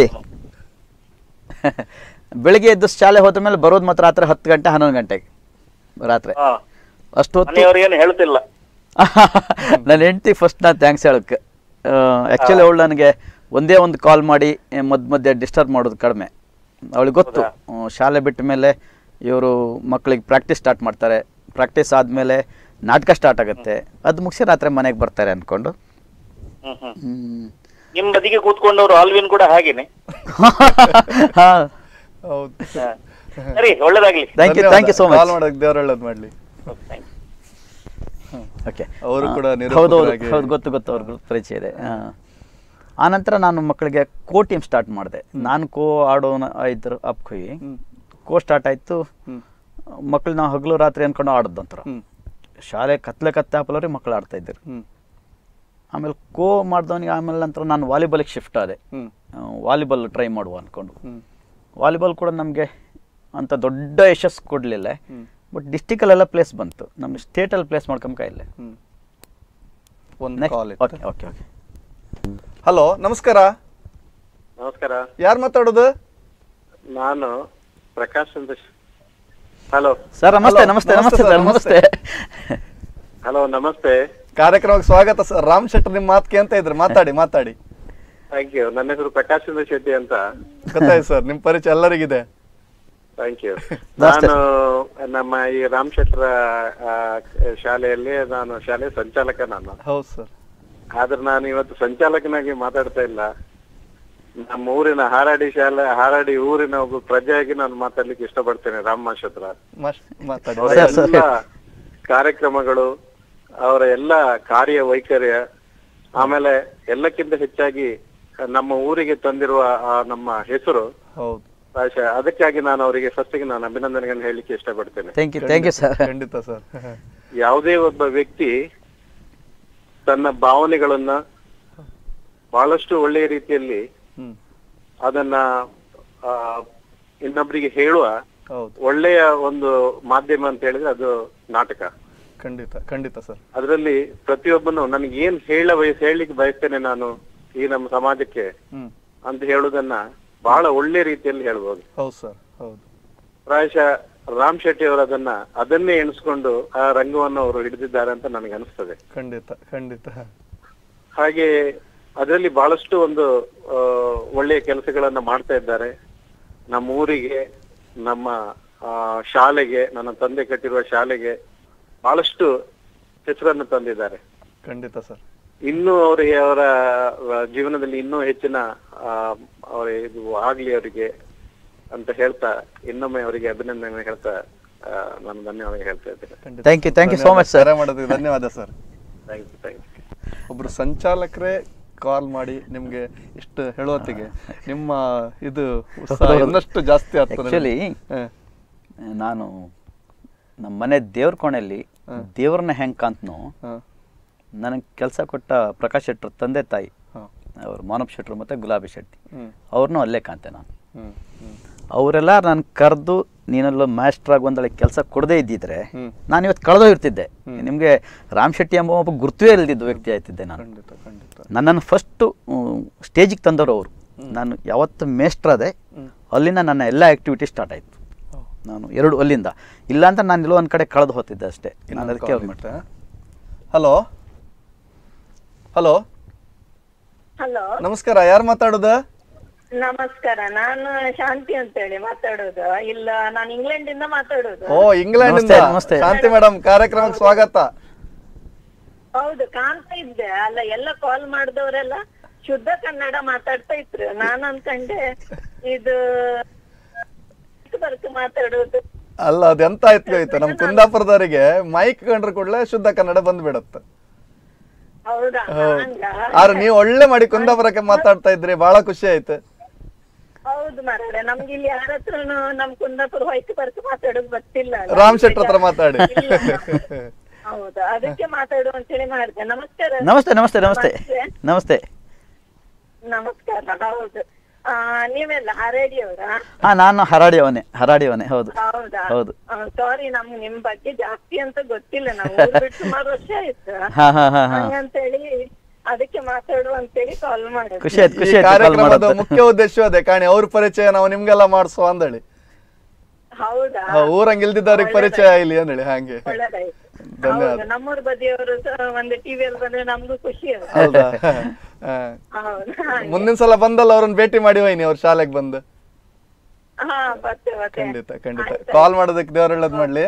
ಬೆಳಿಗ್ಗೆ ಎದ್ದು ಶಾಲೆ ಹೋದ ಮೇಲೆ ಬರೋದು ಮಾತ್ರ ರಾತ್ರಿ ಹತ್ತು ಗಂಟೆ ಹನ್ನೊಂದು ಗಂಟೆಗೆ ರಾತ್ರಿ ಹಾ ಅಷ್ಟು ಹೊತ್ತು ಮನೆಯವ್ರು ಏನು ಹೇಳ್ತಿಲ್ಲ ನನ್ನ ಹೆಂಡತಿ ಫಸ್ಟ್ ನಾನು ಥ್ಯಾಂಕ್ಸ್ ಹೇಳಕ್ಕೆ ಆ್ಯಕ್ಚುಲಿ ಅವಳು ನನಗೆ ಒಂದೇ ಒಂದು ಕಾಲ್ ಮಾಡಿ ಮಧ್ಯ ಮಧ್ಯೆ ಡಿಸ್ಟರ್ಬ್ ಮಾಡೋದು ಕಡಿಮೆ ಅವಳಿಗೆ ಗೊತ್ತು ಹೌದಾ? ಹ್ಮ್, ಶಾಲೆ ಬಿಟ್ಟ ಮೇಲೆ ಇವರು ಮಕ್ಕಳಿಗೆ ಪ್ರಾಕ್ಟೀಸ್ ಸ್ಟಾರ್ಟ್ ಮಾಡ್ತಾರೆ ಪ್ರಾಕ್ಟೀಸ್ ಆದಮೇಲೆ ನಾಟಕ ಸ್ಟಾರ್ಟ್ ಆಗುತ್ತೆ ಅದು ಮುಗಿಸಿ ರಾತ್ರಿ ಮನೆಗೆ ಬರ್ತಾರೆ ಅಂದ್ಕೊಂಡು ಹ್ಮ್ ಹ್ಮ್ ಹ್ಮ್. ನಿಮ್ ಬದಿಗೆ ಕೂತ್ಕೊಂಡವ್ರು ಆಲ್ವಿನ್ ಕೂಡ ಹಾಗೇನೆ ಹಾ ಹೌದು ಹಾ. ಸರಿ ಒಳ್ಳೇದಾಗ್ಲಿ thank you thank you so call much ಮಾಡೋಕೆ ದೇವ್ರ ಒಳ್ಳೇದು ಮಾಡಲಿ Thank you. ಓಕೆ ಅವರು ಕೂಡ ಹೌದು ನಿರೂಪಕರಾಗಿ- ಹೌದು ಗೊತ್ತು ಗೊತ್ತು ಅವ್ರಿಗೆ ಪರಿಚಯ ಇದೆ ಆ. ಆನಂತರ ನಾನು ಮಕ್ಕಳಿಗೆ ಕೋ ಟೀಮ್ ಸ್ಟಾರ್ಟ್ ಮಾಡಿದೆ ನಾನು ಕೋ ಆಡೋನ ಇದ್ರು ಅಪ್ಕೊಯ್ ಕೋ ಸ್ಟಾರ್ಟ್ ಆಯಿತು ಹ್ಮ್. ಮಕ್ಕಳನ್ನ ಹಗಲು ರಾತ್ರಿ ಅನ್ಕೊಂಡು ಆಡೋದು ಒಂಥರ ಹ್ಮ್. ಶಾಲೆ ಕತ್ಲೆ ಕತ್ತೆ ಹಾಪಲವ್ರಿಗೆ ಮಕ್ಕಳು ಆಡ್ತಾ ಇದ್ರು ಹ್ಮ್ ಆಮೇಲೆ ಕೋ ಮಾಡಿದವನಿಗೆ ಆಮೇಲೆ ನಂತರ ನಾನು ವಾಲಿಬಾಲಿಗೆ ಶಿಫ್ಟ್ ಆದೆ ಹ್ಮ್ ವಾಲಿಬಾಲ್ ಟ್ರೈ ಮಾಡುವ ಅಂದ್ಕೊಂಡು ಹ್ಮ್ ವಾಲಿಬಾಲ್ ಕೂಡ ನಮಗೆ ಅಂಥ ದೊಡ್ಡ ಯಶಸ್ಸು ಕೊಡಲಿಲ್ಲ ಹ್ಮ್. ಬಟ್ ಡಿಸ್ಟಿಕಲ್ಲೆಲ್ಲ ಪ್ಲೇಸ್ ಬಂತು ನಮ್ಮ ಸ್ಟೇಟಲ್ಲಿ ಪ್ಲೇಸ್ ಮಾಡ್ಕೊಂಬ ಇಲ್ಲ ಹ್ಮ್ ಒಂದು next call okay okay okay hello ನಮಸ್ಕಾರ ನಮಸ್ಕಾರ ಯಾರು ಮಾತಾಡೋದು ನಾನು ಪ್ರಕಾಶ್ ಅಂತ ಹಲೋ ಸರ್ ನಮಸ್ತೆ Hello, ನಮಸ್ತೆ ನಮಸ್ತೆ ನಮಸ್ತೆ sir, ಸರ್ ನಮಸ್ತೆ ಹಲೋ ನಮಸ್ತೆ ಕಾರ್ಯಕ್ರಮಕ್ಕೆ ಸ್ವಾಗತ ಸರ್ ರಾಮ್ ಶೆಟ್ಟರ್ ನಿಮ್ಮ ಮಾತು ಕೇಳ್ತಾ ಇದ್ರು ಮಾತಾಡಿ ಮಾತಾಡಿ ಥ್ಯಾಂಕ್ ಯು ನನ್ನ ಹೆಸರು ಪ್ರಕಾಶ್ ಚಂದ್ರ ಶೆಟ್ಟಿ ಅಂತ ಗೊತ್ತಾಯ್ತು ಸರ್ ನಿಮ್ಮ ಪರಿಚಯ ಎಲ್ಲರಿಗಿದೆ ಥ್ಯಾಂಕ್ ಯು ನಮಸ್ತೆ. ನಾನು ನಮ್ಮ ಈ ರಾಮ್ ಶೆಟ್ಟರ ಆ, ಶಾಲೆಯಲ್ಲಿ ನಾನು ಶಾಲೆ ಸಂಚಾಲಕ ನಾನು ಹೌದು ಸರ್ ಆದ್ರೆ ನಾನು ಇವತ್ತು ಸಂಚಾಲಕನಾಗಿ ಮಾತಾಡ್ತಾ ಇಲ್ಲ ನಮ್ಮ ಊರಿನ ಹಾರಾಡಿ ಶಾಲೆ ಹಾರಾಡಿ ಊರಿನ ಒಬ್ಬ ಪ್ರಜೆಯಾಗಿ ನಾನು ಮಾತಾಡ್ಲಿಕ್ಕೆ ಇಷ್ಟಪಡ್ತೇನೆ ರಾಮ್ ಮಾಷ್ ಹತ್ರ ಮಸ್ಟ್ ಮಾತಾಡಿ ಅವರ ಸರ್, ಸರ್. ಎಲ್ಲ ಕಾರ್ಯಕ್ರಮಗಳು ಅವರ ಎಲ್ಲ ಕಾರ್ಯ ವೈಖರ್ಯ ಆಮೇಲೆ ಎಲ್ಲಕ್ಕಿಂತ ಹೆಚ್ಚಾಗಿ ನಮ್ಮ ಊರಿಗೆ ತಂದಿರುವ ಆ ನಮ್ಮ ಹೆಸರು ಹೌದು ಪ್ರಾಯಶಃ ಅದಕ್ಕಾಗಿ ನಾನು ಅವರಿಗೆ ಫಸ್ಟಿಗೆ ನಾನು ಅಭಿನಂದನೆಗಳನ್ನು ಹೇಳಲಿಕ್ಕೆ ಇಷ್ಟಪಡ್ತೇನೆ thank you thank you sir ಖಂಡಿತ ಸರ್ ಯಾವುದೇ ಒಬ್ಬ ವ್ಯಕ್ತಿ ತನ್ನ ಭಾವನೆಗಳನ್ನ ಬಹಳಷ್ಟು ಒಳ್ಳೆಯ ರೀತಿಯಲ್ಲಿ ಹ್ಮ್ ಅದನ್ನ ಆ, ಇನ್ನೊಬ್ಬರಿಗೆ ಹೇಳುವ ಹೌದು ಒಳ್ಳೆಯ ಒಂದು ಮಾಧ್ಯಮ ಅಂತ ಹೇಳಿದ್ರೆ ಅದು ನಾಟಕ ಖಂಡಿತ ಖಂಡಿತ ಸರ್ ಅದರಲ್ಲಿ ಪ್ರತಿಯೊಬ್ಬನು ನನಗೆ ಏನ್ ಹೇಳ ಬಯಸ್ ಹೇಳಲಿಕ್ಕೆ ಬಯಸ್ತೇನೆ ನಾನು ಈ ನಮ್ಮ ಸಮಾಜಕ್ಕೆ ಹ್ಮ್ ಅಂತ ಹೇಳುದನ್ನ ಬಹಳ ಒಳ್ಳೆ ರೀತಿಯಲ್ಲಿ ಹೇಳ್ಬೋದು ಹೌದು ಸರ್ ಹೌದು ಪ್ರಾಯಶಃ ರಾಮ್ ಶೆಟ್ಟಿ ಅವರು ಅದನ್ನ ಅದನ್ನೇ ಎಣಿಸ್ಕೊಂಡು ಆ ರಂಗವನ್ನು ಅವರು ಹಿಡಿದಿದ್ದಾರೆ ಅಂತ ನನಗೆ ಅನಿಸ್ತದೆ ಖಂಡಿತ ಖಂಡಿತ ಹಾಗೆ ಅದರಲ್ಲಿ ಬಹಳಷ್ಟು ಒಂದು ಆ, ಒಳ್ಳೆಯ ಕೆಲಸಗಳನ್ನ ಮಾಡ್ತಾ ಇದ್ದಾರೆ ನಮ್ಮ ಊರಿಗೆ ನಮ್ಮ ಆ, ಶಾಲೆಗೆ ನನ್ನ ತಂದೆ ಕಟ್ಟಿರುವ ಶಾಲೆಗೆ ಬಹಳಷ್ಟು ಹೆಸರನ್ನು ತಂದಿದ್ದಾರೆ ಖಂಡಿತ ಸರ್ ಇನ್ನೂ ಅವರಿಗೆ ಅವರ ಆ, ಜೀವನದಲ್ಲಿ ಇನ್ನೂ ಹೆಚ್ಚಿನ ಆ, ಅವರ ಇದು ಆಗ್ಲಿ ಅವರಿಗೆ ಅಂತ ಹೇಳ್ತಾ ಇನ್ನೊಮ್ಮೆ ಅವರಿಗೆ ಅಭಿನಂದನೆ ಹೇಳ್ತಾ ಆ, ನಾನು ಧನ್ಯವಾದ ಹೇಳ್ತಾ ಇದ್ದೇನೆ ಖಂಡಿತ Thank you, thank you so much, sir. ಕರೆ ಮಾಡೋದಕ್ಕೆ ಧನ್ಯವಾದ sir thank you thank you ಒಬ್ರು ಸಂಚಾಲಕರೇ ಕಾಲ್ ಮಾಡಿ ನಿಮ್ಗೆ ಇಷ್ಟು ಹೇಳೋತ್ತಿಗೆ ನಿಮ್ಮ ಇದು ಉತ್ಸಾಹ ಹೌದು. ಇನ್ನಷ್ಟು ಜಾಸ್ತಿ ಆಗ್ತದೆ Actually, ಹ. ನಾನು ನಮ್ಮ ಮನೆ ದೇವ್ರ ಕೋಣೆಯಲ್ಲಿ ಹ್ಮ್. ದೇವ್ರನ್ನ ಹೆಂಗೆ ಕಾಂತನೋ ಹ. ನನಗೆ ಕೆಲಸ ಕೊಟ್ಟ ಪ್ರಕಾಶ್ ಶೆಟ್ರು ತಂದೆ ತಾಯಿ ಹ. ಅವರು ಮಾನವ್ ಶೆಟ್ರು ಮತ್ತು ಗುಲಾಬಿ ಶೆಟ್ಟಿ ಹ್ಮ್. ಅವ್ರನ್ನೂ ಅಲ್ಲೇ ಕಾಂತೆ ನಾನು ಹ್ಮ್. ಹ್ಮ್. ಅವರೆಲ್ಲ ನಾನು ಕರೆದು ನೀನೆಲ್ಲ ಮಾಸ್ಟ್ರಾಗಿ ಒಂದಳೆ ಕೆಲಸ ಕೊಡದೇ ಇದ್ದಿದ್ರೆ ಹ್ಮ್. ನಾನು ಇವತ್ತು ಕಳೆದೋಗಿರ್ತಿದ್ದೆ ಹ್ಮ್. ನಿಮಗೆ ರಾಮ್ ಶೆಟ್ಟಿ ಎಂಬ ಒಬ್ಬ ಗುರ್ತವೇ ಇಲ್ದಿದ್ದು ವ್ಯಕ್ತಿ ಆಯ್ತಿದ್ದೆ ನಾನು ಖಂಡಿತ ಖಂಡಿತ ನನ್ನನ್ನು ಫಸ್ಟು ಸ್ಟೇಜಿಗೆ ತಂದವರು ಅವರು ನಾನು ಯಾವತ್ತು ಮೇಸ್ಟ್ರಾದೆ ಹ್ಮ್. ಅಲ್ಲಿಂದ ನನ್ನ ಎಲ್ಲ ಆ್ಯಕ್ಟಿವಿಟಿ ಸ್ಟಾರ್ಟ್ ಆಯಿತು ಹೌದು. ನಾನು ಎರಡು ಅಲ್ಲಿಂದ ಇಲ್ಲ ಅಂತ ನಾನು ಎಲ್ಲೋ ಒಂದು ಕಡೆ ಕಳೆದು ಹೋಗ್ತಿದ್ದೆ ಅಷ್ಟೇ ನಾನು ಇನ್ನೊಂದು ಅದಕ್ಕೆ call ಅವ್ರು ಮತ್ತೆ. ಹಲೋ ಹಲೋ ಹಲೋ ನಮಸ್ಕಾರ ಯಾರು ಮಾತಾಡೋದು ನಮಸ್ಕಾರ ನಾನು ಶಾಂತಿ ಅಂತೇಳಿ ಮಾತಾಡೋದು ಇಲ್ಲ ನಾನು ಇಂಗ್ಲೆಂಡ್ ಇಂದ ಮಾತಾಡೋದು ಓ ಇಂಗ್ಲೆಂಡ್ ಇಂದ ನಮಸ್ತೆ, ನಮಸ್ತೆ. ಶಾಂತಿ ಮೇಡಮ್ ಕಾರ್ಯಕ್ರಮಕ್ಕೆ ಸ್ವಾಗತ ಹೌದು ಕಾಣ್ತಾ ಇದ್ದೆ ಅಲ್ಲ ಎಲ್ಲ ಕಾಲ್ ಮಾಡಿದವರೆಲ್ಲ ಶುದ್ಧ ಕನ್ನಡ ಮಾತಾಡ್ತಾ ಇದ್ರು ನಾನು ಅನ್ಕಂಡೆ ಇದು ಬರ್ತು ಮಾತಾಡೋದು ಅಲ್ಲ ಅದೆಂತ ಆಯ್ತು ಆಯ್ತು ನಮ್ ಕುಂದಾಪುರದವರಿಗೆ ಮೈಕ್ ಕಂಡ್ರೆ ಕೂಡಲೇ ಶುದ್ಧ ಕನ್ನಡ ಬಂದ್ಬಿಡತ್ತೆ ಹೌದಾ ಹೌದು ಹಂಗ ಆದ್ರೆ ನೀವು ಒಳ್ಳೆ ಮಾಡಿ ಕುಂದಾಪುರಕ್ಕೆ ಮಾತಾಡ್ತಾ ಇದ್ರಿ ಬಹಳ ಖುಷಿ ಆಯ್ತು ಹೌದು ಮಾರಾಯ ನಮ್ಗೆ ಇಲ್ಲಿ ಯಾರ ಹತ್ರನು ನಮ್ ಕುಂದಾಪುರ ಹೊಯ್ತು ಬರ್ತು ಮಾತಾಡೋದು ಗೊತ್ತಿಲ್ಲ ಅಲ್ಲ. ರಾಮ್ ಶೆಟ್ರ್ ಹತ್ರ ಮಾತಾಡಿ ಇಲ್ಲ. ಹೌದಾ ಅದಕ್ಕೆ ಮಾತಾಡು ಅಂತೇಳಿ ಮಾಡಿದೆ ನಮಸ್ಕಾರ ನಮಸ್ತೆ ನಮಸ್ತೆ ನಮಸ್ತೆ ನಮಸ್ತೆ ನಮಸ್ಕಾರ ಹೌದು ಆ ನೀವೆಲ್ಲ ಹರೇಡಿಯವರಾ ಹಾ ನಾನು ಹರಾಡಿಯವನೇ ಹರಾಡಿಯವನೇ ಹೌದು ಹೌದಾ ಹೌದು. ಸಾರಿ ನಮ್ಗೆ ನಿಮ್ ಬಗ್ಗೆ ಜಾಸ್ತಿ ಅಂತ ಗೊತ್ತಿಲ್ಲ ನಾವು ಊರ್ ಬಿಟ್ಟು ಸುಮಾರು ವರ್ಷ ಆಯ್ತು ಹಾ ಹಾ ಹಾ ಹಾ ಹಂಗಂತೇಳಿ ಅದಕ್ಕೆ ಮಾತಾಡು ಅಂತೇಳಿ ಕಾಲ್ ಮಾಡಿದ್ವಿ ಖುಷಿ ಆಯ್ತು ಈ ಖುಷಿ ಆಯ್ತು ಕಾಲ್ ಕಾರ್ಯಕ್ರಮದ ಮಾಡೋದು ಮುಖ್ಯ ಉದ್ದೇಶ ಅದೇ ಕಾಣಿ ಅವ್ರ ಪರಿಚಯ ನಾವು ನಿಮ್ಗೆಲ್ಲ ಮಾಡಿಸುವ ಅಂದಳಿ ಹೌದಾ ಹಾ, ಊರಂಗ್ ಇಲ್ದಿದ್ದವ್ರಿಗೆ ಪರಿಚಯ ಇಲ್ಲಿ ಅಂದಳಿ ಹಾಗೆ ಒಳ್ಳೇದಾಯ್ತು ಧನ್ಯವಾದ. ಹೌದು ನಮ್ಮೂರ್ ಬದಿಯವರು ಒಂದು ಟಿವಿಯಲ್ಲಿ ಬಂದ್ರೆ ನಮ್ಗೂ ಖುಷಿ ಅದು ಹೌದಾ ಹಾ. ಹೌದು ಮುಂದಿನ ಸಲ ಬಂದಲ್ಲ ಅವ್ರನ್ನ ಭೇಟಿ ಮಾಡಿ ಹೋಯ್ನಿ ಅವ್ರ ಶಾಲೆಗೆ ಬಂದು ಹಾ ಬರ್ತೇವೆ ಮತ್ತೆ ಖಂಡಿತ ಖಂಡಿತ ಕಾಲ್ ಮಾಡೋದಕ್ಕೆ ದೇವ್ರ ಒಳ್ಳೇದ್ ಮಾಡ್ಲಿ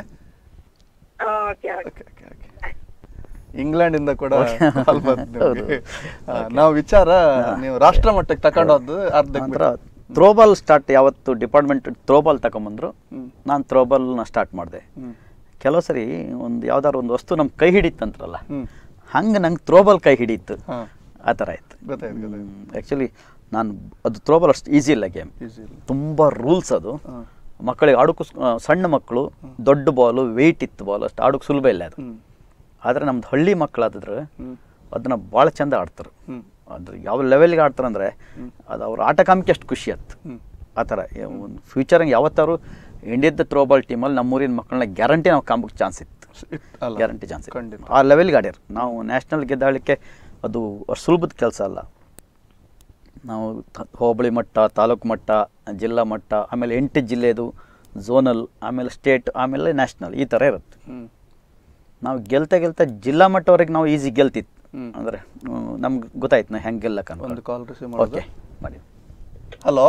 okay okay okay okay England ಇಂದ ಕೂಡ ಕಾಲ್ ಬಂತು ನಿಮ್ಗೆ. ಹಾ, ನಾವು ವಿಚಾರ ನೀವು ರಾಷ್ಟ್ರ ಮಟ್ಟಕ್ಕೆ ತಗೊಂಡೋದು ಅರ್ಧಕ್ಕೆ ನಂತರ ಥ್ರೋಬಾಲ್ ಸ್ಟಾರ್ಟ್ ಯಾವತ್ತು ಡಿಪಾರ್ಟ್ಮೆಂಟ್ ಥ್ರೋಬಾಲ್ ತಗೊಂಬಂದ್ರು ನಾನು ಥ್ರೋಬಾಲ್ನ ಸ್ಟಾರ್ಟ್ ಮಾಡಿದೆ ಹ್ಮ್. ಕೆಲವು ಸರಿ ಒಂದು ಯಾವ್ದಾದ್ರು ಒಂದು ವಸ್ತು ನಮ್ಮ ಕೈ ಹಿಡಿತಂತ್ರಲ್ಲ ಹ್ಮ್. ಹಂಗೆ ನಂಗೆ ಥ್ರೋಬಾಲ್ ಕೈ ಹಿಡಿಯಿತು ಹಾ. ಆ ಥರ ಆಯ್ತು ಗೊತ್ತಾಯ್ತು ಗೊತ್ತಾಯ್ತು ಆ್ಯಕ್ಚುಲಿ ನಾನು ಅದು ಥ್ರೋಬಾಲ್ ಅಷ್ಟು ಈಸಿ ಇಲ್ಲ ಗೇಮ್ Easy ಇಲ್ಲ. ತುಂಬ ರೂಲ್ಸ್ ಅದು ಹಾ. ಮಕ್ಕಳಿಗೆ ಆಡೋಕ್ಕೂ ಸ್- ಆ, ಸಣ್ಣ ಮಕ್ಕಳು ದೊಡ್ಡ ಬಾಲು ವೆಯ್ಟ್ ಇತ್ತು ಬಾಲ್ ಅಷ್ಟು ಆಡೋಕ್ಕೆ ಸುಲಭ ಇಲ್ಲ ಅದು ಹ್ಮ್. ಆದರೆ ನಮ್ದು ಹಳ್ಳಿ ಮಕ್ಕಳಾದ್ರೆ ಹ್ಮ್. ಅದನ್ನ ಭಾಳ ಚಂದ ಆಡ್ತಾರೆ ಹ್ಮ್. ಅದು ಯಾವ ಲೆವೆಲ್ಗೆ ಆಡ್ತಾರೆ ಅಂದರೆ ಅದು ಅವ್ರ ಆಟ ಕಾಮಿಕೆ ಅಷ್ಟು ಖುಷಿ ಆಯ್ತು ಹ್ಮ್. ಆ ಥರ ಒಂದು ಫ್ಯೂಚರಂಗೆ ಯಾವತ್ತಾರು ಇಂಡಿಯಾದ ಥ್ರೋಬಾಲ್ ಟೀಮಲ್ಲಿ ನಮ್ಮೂರಿನ ಮಕ್ಕಳನ್ನ ಗ್ಯಾರಂಟಿ ನಾವು ಕಾಂಬಕ್ಕೆ ಚಾನ್ಸ್ ಇತ್ತು ಇತ್- ಅಲ್ಲ. ಗ್ಯಾರಂಟಿ ಚಾನ್ಸ್ ಇತ್ತು ಖಂಡಿತ. ಆ ಲೆವೆಲ್ಗೆ ಆಡ್ಯಾರ ನಾವು ನ್ಯಾಷನಲ್ ಗೆದ್ದಾಡಲಿಕ್ಕೆ ಅದು ಅಷ್ಟು ಸುಲಭದ ಕೆಲಸ ಅಲ್ಲ ನಾವು ತ- ಹೋಬಳಿ ಮಟ್ಟ ತಾಲೂಕು ಮಟ್ಟ ಜಿಲ್ಲಾ ಮಟ್ಟ ಆಮೇಲೆ ಎಂಟು ಜಿಲ್ಲೆದು ಝೋನಲ್ ಆಮೇಲೆ ಸ್ಟೇಟ್ ಆಮೇಲೆ ನ್ಯಾಷನಲ್ ಈ ಥರ ಇರುತ್ತೆ ಹ್ಮ್. ನಾವು ಗೆಲ್ತಾ ಗೆಲ್ತಾ ಜಿಲ್ಲಾ ಮಟ್ಟವರೆಗೆ ನಾವು ಈಸಿ ಗೆಲ್ತಿತ್ತು ಹ್ಮ್. ಅಂದರೆ ನಮ್ಗೆ ಗೊತ್ತಾಯ್ತು ನಾ ಹೆಂಗೆ ಗೆಲ್ಲಕ್ಕೆ ಒಂದು ಕಾಲ್ ರಿಸೀವ್ ಓಕೆ ಮಾಡೋದು ಮಾಡಿ ಹಲೋ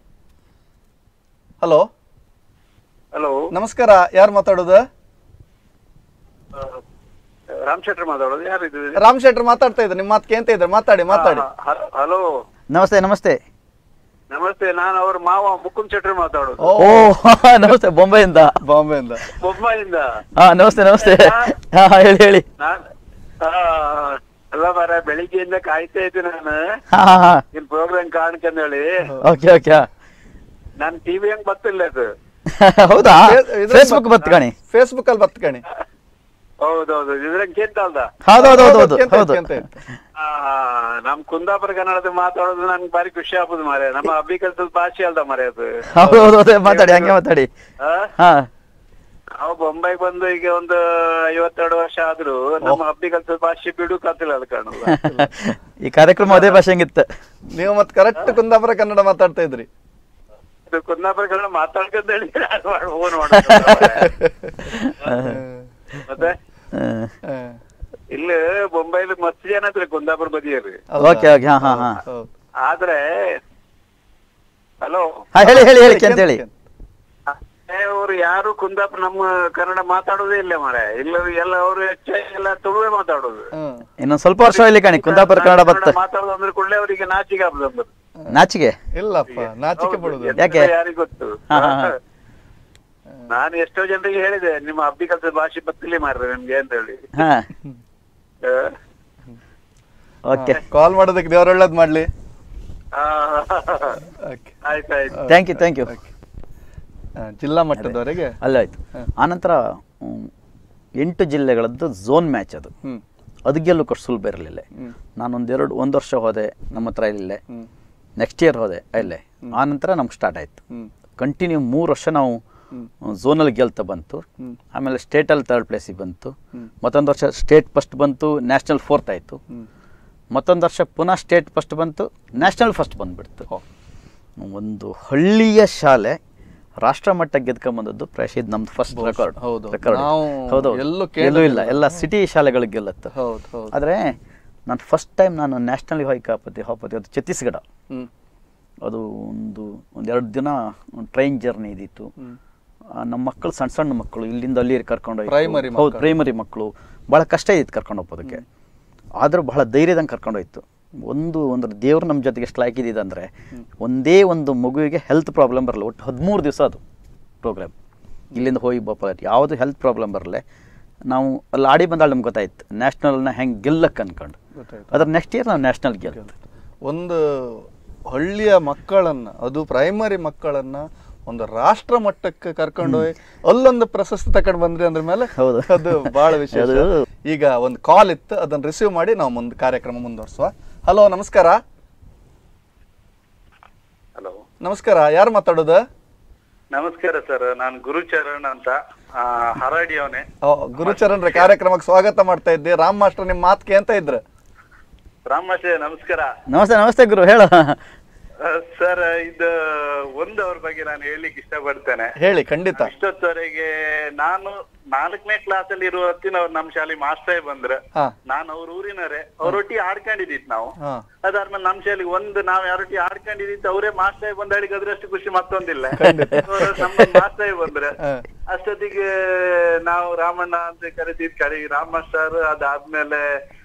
ಹಲೋ ಹಲೋ ನಮಸ್ಕಾರ ಯಾರು ಮಾತಾಡೋದು ರಾಮ್ ಶೆಟ್ರ್ ಮಾತಾಡೋದು ಯಾರು ಇದು ರಾಮ್ ಶೆಟ್ರ್ ಮಾತಾಡ್ತಾ ಇದ್ದಾರೆ ನಿಮ್ಮ ಮಾತು ಕೇಂತ ಇದ್ದಾರೆ ಮಾತಾಡಿ ಮಾತಾಡಿ ಹಲೋ ನಮಸ್ತೆ ನಮಸ್ತೆ ನಮಸ್ತೆ ನಾನು ಅವ್ರ ಮಾವ ಮುಕುಂದ್ ಶೆಟ್ರ್ ಮಾತಾಡೋದು ಓ ಓ ನಮಸ್ತೆ ಬೊಂಬೆಯಿಂದ ಬಾಂಬೆಯಿಂದ ಬೊಂಬಾಯಿಂದ ಹಾ ನಮಸ್ತೆ ನಮಸ್ತೆ ಹಾ ಹಾ, ಹೇಳಿ ಹೇಳಿ ನಾನ್ ಆ, ಅಲ್ಲ ಮರ ಬೆಳಿಗ್ಗೆಯಿಂದ ಕಾಯ್ತಾ ಇದ್ದೆ ನಾನು ಹಾ ಹಾ ಹಾ ನಿನ್ ಪ್ರೋಗ್ರಾಮ್ ಕಾಣ್ಕಂದ್ ಹೇಳಿ ಓಕೆ ಓಕೆ ನನ್ ಟಿವಿ ಹಂಗ್ ಬರ್ತಿಲ್ಲ ಅದು ಹೌದಾ ಫೇಸ್ಬುಕ್ ಬತ್ತು ಕಣಿ ಫೇಸ್ಬುಕ್ ಅಲ್ಲಿ ಬತ್ ಕಣಿ ಹೌದೌದು ಇದ್ರಂಗ್ ಕೇಂತ ಅಲ್ದ ಹೌದೌದು ಹೌದು ಕೇಂತ ಹೌದು ಕೇಂತ ಇತ್ತು. ಆ, ನಮ್ ಕುಂದಾಪುರ ಕನ್ನಡದ ಮಾತಾಡೋದು ನನ್ಗೆ ಭಾರಿ ಖುಷಿ ಆಗ್ಬೋದು ಮಾರೆ ನಮ್ಮ ಅಬ್ಬಿಕಲ್ಸದ ಭಾಷೆ ಅಲ್ದ ಮಾರೆ ಅದು ಹೌದು ಹೌದು ಅದೇ ಮಾತಾಡಿ ಹಂಗೆ ಮಾತಾಡಿ ಆ? ಹಾ ನಾವು ಬೊಂಬೈಗೆ ಬಂದು ಈಗ ಒಂದು ಐವತ್ತೆರಡು ವರ್ಷ ಆದ್ರೂ ನಮ್ಮ ಅಬ್ಬಿಕಲ್ಸದ ಭಾಷೆ ಬಿಡುಕಾತಿಲ್ಲ ಅದು ಕಾಣಲ್ಲ ಈ ಕಾರ್ಯಕ್ರಮ ಅದೇ ಭಾಷೆ ಹಂಗಿತ್ತು ನೀವು ಮತ್ತೆ ಕರೆಕ್ಟ್ ಕುಂದಾಪುರ ಕನ್ನಡ ಮಾತಾಡ್ತಾ ಇದ್ರಿ ಇದು ಕುಂದಾಪುರ ಕನ್ನಡ ಮಾತಾಡ್ಕೊಂತ ಹೇಳಿ ಫೋನ್ ಮತ್ತೆ ಹ್ಮ್. ಹಾ. ಇಲ್ಲಿ ಬೊಂಬೈಲಿ ಮಸ್ತ್ ಜನ ಇದ್ರೆ ಕುಂದಾಪುರ ಬದಿಯರು ಹೌದಾ? ಓಕೆ ಓಕೆ ಹಾ ಹಾ ಹಾ ಹೌದು. ಆದ್ರೆ ಹಲೋ ಹಾ ಹೇಳಿ ಹೇಳಿ ಹೇಳಿ ಅಂತ ಹೇಳಿ ಅವ್ರು ಯಾರು ಕುಂದಾಪುರ ನಮ್ಮ ಕನ್ನಡ ಮಾತಾಡೋದೇ ಇಲ್ಲ ಮಾರೆ ಇಲ್ಲ ಎಲ್ಲ ಅವರು ಹೆಚ್ಚಾಗಿ ಎಲ್ಲ ತುಳುವೇ ಮಾತಾಡೋದು ಹ್ಮ್. ಇನ್ನೊಂದ್ ಸ್ವಲ್ಪ ವರ್ಷ ಇಲ್ಲಿ ಕಣಿ ಕುಂದಾಪುರ ಕನ್ನಡ ಬತ್ತ ಮಾತಾಡೋದು ಅಂದ್ರೆ ಕೂಡಲೇ ಅವರಿಗೆ ನಾಚಿಕೆ ಆಗ್ತದೆ ನಾಚಿಗೆ ಇಲ್ಲಪ್ಪ ನಾಚಿಕೆ ಪಡುದು ಯಾಕೆ? ಯಾರಿಗ್ ಗೊತ್ತು ಹಾ, ಹಾ, ಹಾ. ನಾನು ಎಷ್ಟೋ ಜನರಿಗೆ ಹೇಳಿದೆ ನಿಮ್ಮ ಅಬ್ಬಿಕಲ್ಸದ ಭಾಷೆ ಬತ್ತಿಲಿ ಮಾರ್ರೆ ನಿಮ್ಗೆ ಅಂತ ಹೇಳಿ ಹಾ ಆ, ಓಕೆ ಕಾಲ್ ಮಾಡೋದಕ್ಕೆ ದೇವ್ರ ಒಳ್ಳೇದ್ ಮಾಡ್ಲಿ ಆ, ಓಕೆ ಆಯ್ತಾಯ್ತು ಥ್ಯಾಂಕ್ ಯು ಥ್ಯಾಂಕ್ ಯು ಆ, ಜಿಲ್ಲಾ ಮಟ್ಟದವರೆಗೆ ಅಲ್ಲಾಯ್ತು ಆನಂತರ ಹ್ಮ್, ಎಂಟು ಜಿಲ್ಲೆಗಳದ್ದು ಝೋನ್ ಮ್ಯಾಚ್ ಅದು ಹ್ಮ್ ಅದು ಗೆಲ್ಲೋಕೆ ಸುಲಭ ಇರಲಿಲ್ಲ ಹ್ಮ್. ನಾನೊಂದೆರಡು ಒಂದು ವರ್ಷ ಹೋದೆ ನಮ್ಮ ಹತ್ರ ಇಲ್ಲೇ ಹ್ಮ್ ನೆಕ್ಸ್ಟ್ ಇಯರ್ ಹೋದೆ ಅಲ್ಲೇ ಆನಂತರ ನಮ್ಗೆ ಸ್ಟಾರ್ಟ್ ಆಯಿತು ಹ್ಮ್ ಕಂಟಿನ್ಯೂ ಮೂರು ವರ್ಷ ನಾವು ಝೋನಲ್ಲಿ ಗೆಲ್ತಾ ಬಂತು ಹ್ಮ್. ಆಮೇಲೆ ಸ್ಟೇಟಲ್ಲಿ ತರ್ಡ್ ಪ್ಲೇಸಿಗೆ ಬಂತು ಹ್ಮ್. ಮತ್ತೊಂದು ವರ್ಷ ಸ್ಟೇಟ್ ಫಸ್ಟ್ ಬಂತು ನ್ಯಾಷನಲ್ ಫೋರ್ತ್ ಆಯಿತು ಹ್ಮ್ ಮತ್ತೊಂದು ವರ್ಷ ಪುನಃ ಸ್ಟೇಟ್ ಫಸ್ಟ್ ಬಂತು ನ್ಯಾಷನಲ್ ಫಸ್ಟ್ ಬಂದುಬಿಡ್ತು ಒಂದು ಹಳ್ಳಿಯ ಶಾಲೆ ರಾಷ್ಟ್ರ ಮಟ್ಟ ಗೆದ್ಕೊಂಬಂದದ್ದು ಪ್ರಾಯಶಃ ಇದು ನಮ್ದು ಫಸ್ಟ್ ರೆಕಾರ್ಡ್ ಹೌದು. ರೆಕಾರ್ಡ್ ನಾವು ಹೌದು ಎಲ್ಲೂ ಎಲ್ಲೂ ಇಲ್ಲ ಕೇಳಲಿಲ್ಲ. ಎಲ್ಲ ಸಿಟಿ ಶಾಲೆಗಳಿಗೆ ಗೆಲ್ಲತ್ತು ಹೌದು ಹೌದು ಆದರೆ ನಾನು ಫಸ್ಟ್ ಟೈಮ್ ನಾನು ನ್ಯಾಷನಲ್ ಹೋಯ್ಕಾಪತಿ ಹೋಪತಿ ಅದು ಛತ್ತೀಸ್ಗಢ ಹ್ಮ್ ಅದು ಒಂದು ಒಂದೆರಡು ದಿನ ಟ್ರೈನ್ ಜರ್ನಿ ಇದ್ದಿತ್ತು ಹ್ಮ್. ಆ, ನಮ್ಮ ಮಕ್ಕಳು ಸಣ್ಣ ಸಣ್ಣ ಮಕ್ಕಳು ಇಲ್ಲಿಂದ ಅಲ್ಲಿ ಕರ್ಕೊಂಡು Primary ಹೌದು ಮಕ್ಕಳು. ಪ್ರೈಮರಿ ಮಕ್ಕಳು ಭಾಳ ಕಷ್ಟ ಇತ್ತು ಕರ್ಕೊಂಡು ಹೋಗೋದಕ್ಕೆ ಆದರೂ ಬಹಳ ಧೈರ್ಯದಂಗೆ ಕರ್ಕೊಂಡೋಯ್ತು ಒಂದು ಒಂದು ದೇವ್ರು ನಮ್ಮ ಜೊತೆಗೆ ಎಷ್ಟು ಲಾಯ್ಕಿದ್ದಿದೆ ಅಂದರೆ ಒಂದೇ ಒಂದು ಮಗುವಿಗೆ ಹೆಲ್ತ್ ಪ್ರಾಬ್ಲಮ್ ಬರಲ್ಲ ಒಟ್ಟು ಹದಿಮೂರು ದಿವಸ ಅದು ಪ್ರೋಗ್ರಾಮ್ ಇಲ್ಲಿಂದ ಹೋಗಿ ಬಪ್ಪ ಯಾವುದು ಹೆಲ್ತ್ ಪ್ರಾಬ್ಲಮ್ ಬರಲ್ಲ ನಾವು ಅಲ್ಲಿ ಆಡಿ ಬಂದಾಳು ನಮ್ಗೆ ಗೊತ್ತಾಯ್ತು ನ್ಯಾಷನಲ್ನ ಹೆಂಗೆ ಗೆಲ್ಲಕ್ಕೆ ಅನ್ಕೊಂಡು ಗೊತ್ತಾಯ್ತು. ಅದ್ರ ನೆಕ್ಸ್ಟ್ ಇಯರ್ ನಾವು ನ್ಯಾಷನಲ್ ಗೆಲ್ಲ ಒಂದು ಹಳ್ಳಿಯ ಮಕ್ಕಳನ್ನ ಅದು ಪ್ರೈಮರಿ ಮಕ್ಕಳನ್ನ ಒಂದು ರಾಷ್ಟ್ರ ಮಟ್ಟಕ್ಕೆ ಕರ್ಕೊಂಡು ಹೋಗಿ ಅಲ್ಲೊಂದು ಪ್ರಶಸ್ತಿ ತಗೊಂಡು ಬಂದ್ರಿ ಅಂದ್ರ ಮೇಲೆ ಹೌದು. ಅದು ಬಹಳ ವಿಶೇಷ ಅದು- ಈಗ ಒಂದು ಕಾಲ್ ಇತ್ತು ಅದನ್ನ ರಿಸೀವ್ ಮಾಡಿ ನಾವು ಮುಂದೆ ಕಾರ್ಯಕ್ರಮ ಮುಂದುವರ್ಸುವ ಹಲೋ ನಮಸ್ಕಾರ ಹಲೋ ನಮಸ್ಕಾರ ಯಾರು ಮಾತಾಡೋದು ನಮಸ್ಕಾರ ಸರ್ ನಾನು ಗುರುಚರಣ್ ಅಂತ ಆ, ಹರಾಡಿ ಅವನೇ ಓ, ಗುರುಚರಣ್ರ ಕಾರ್ಯಕ್ರಮಕ್ಕೆ ಸ್ವಾಗತ ಮಾಡ್ತಾ ಇದ್ದೆ ರಾಮ್ ಮಾಸ್ಟರ್ ನಿಮ್ ಮಾತ್ಕೆ ಅಂತ ಇದ್ರು ರಾಮಾಶಯ ನಮಸ್ಕಾರ ನಮಸ್ತೆ ನಮಸ್ತೆ ಗುರು ಹೇಳು ಸರ್ ಇದು ಒಂದು ಅವ್ರ ಬಗ್ಗೆ ನಾನು ಹೇಳಲಿಕ್ಕೆ ಇಷ್ಟಪಡ್ತೇನೆ ಹೇಳಿ ಖಂಡಿತ ಇಷ್ಟೊತ್ತವರೆಗೆ ನಾನು ನಾಲ್ಕನೇ ಕ್ಲಾಸ್ ಅಲ್ಲಿ ಇರುವ ಹೊತ್ತಿನ ಅವ್ರು ನಮ್ಮ ಶಾಲೆ ಮಾಸ್ಟರ್ ಬಂದ್ರು ಹಾ ನಾನು ಅವ್ರ ಊರಿನವರೇ ಅವ್ರೊಟ್ಟಿಗೆ ಆಡ್ಕೊಂಡಿದ್ದಿತ್ತು ನಾವು ಹಾ ಅದಾದ್ಮೇಲೆ ನಮ್ಮ ಶಾಲೆಗೆ ಒಂದು ನಾವ್ ಯಾರೊಟ್ಟಿಗೆ ಆಡ್ಕೊಂಡಿದ್ದಿತ್ತು ಅವರೇ ಮಾಸ್ಟರ್ ಬಂದಾಳಿಗೆ ಅದ್ರಷ್ಟು ಖುಷಿ ಮತ್ತೊಂದಿಲ್ಲ ಅವ್ರು ನಮ್ಮ ಮಾಸ್ಟರ್ ಬಂದ್ರೆ ಹಾ. ಅಷ್ಟೊತ್ತಿಗೆ ನಾವು ರಾಮಣ್ಣ ಅಂತ ಕರೆದಿದ್ ಕರಿ ರಾಮ ಮಾಸ್ಟರ್ ಅದಾದ್ಮೇಲೆ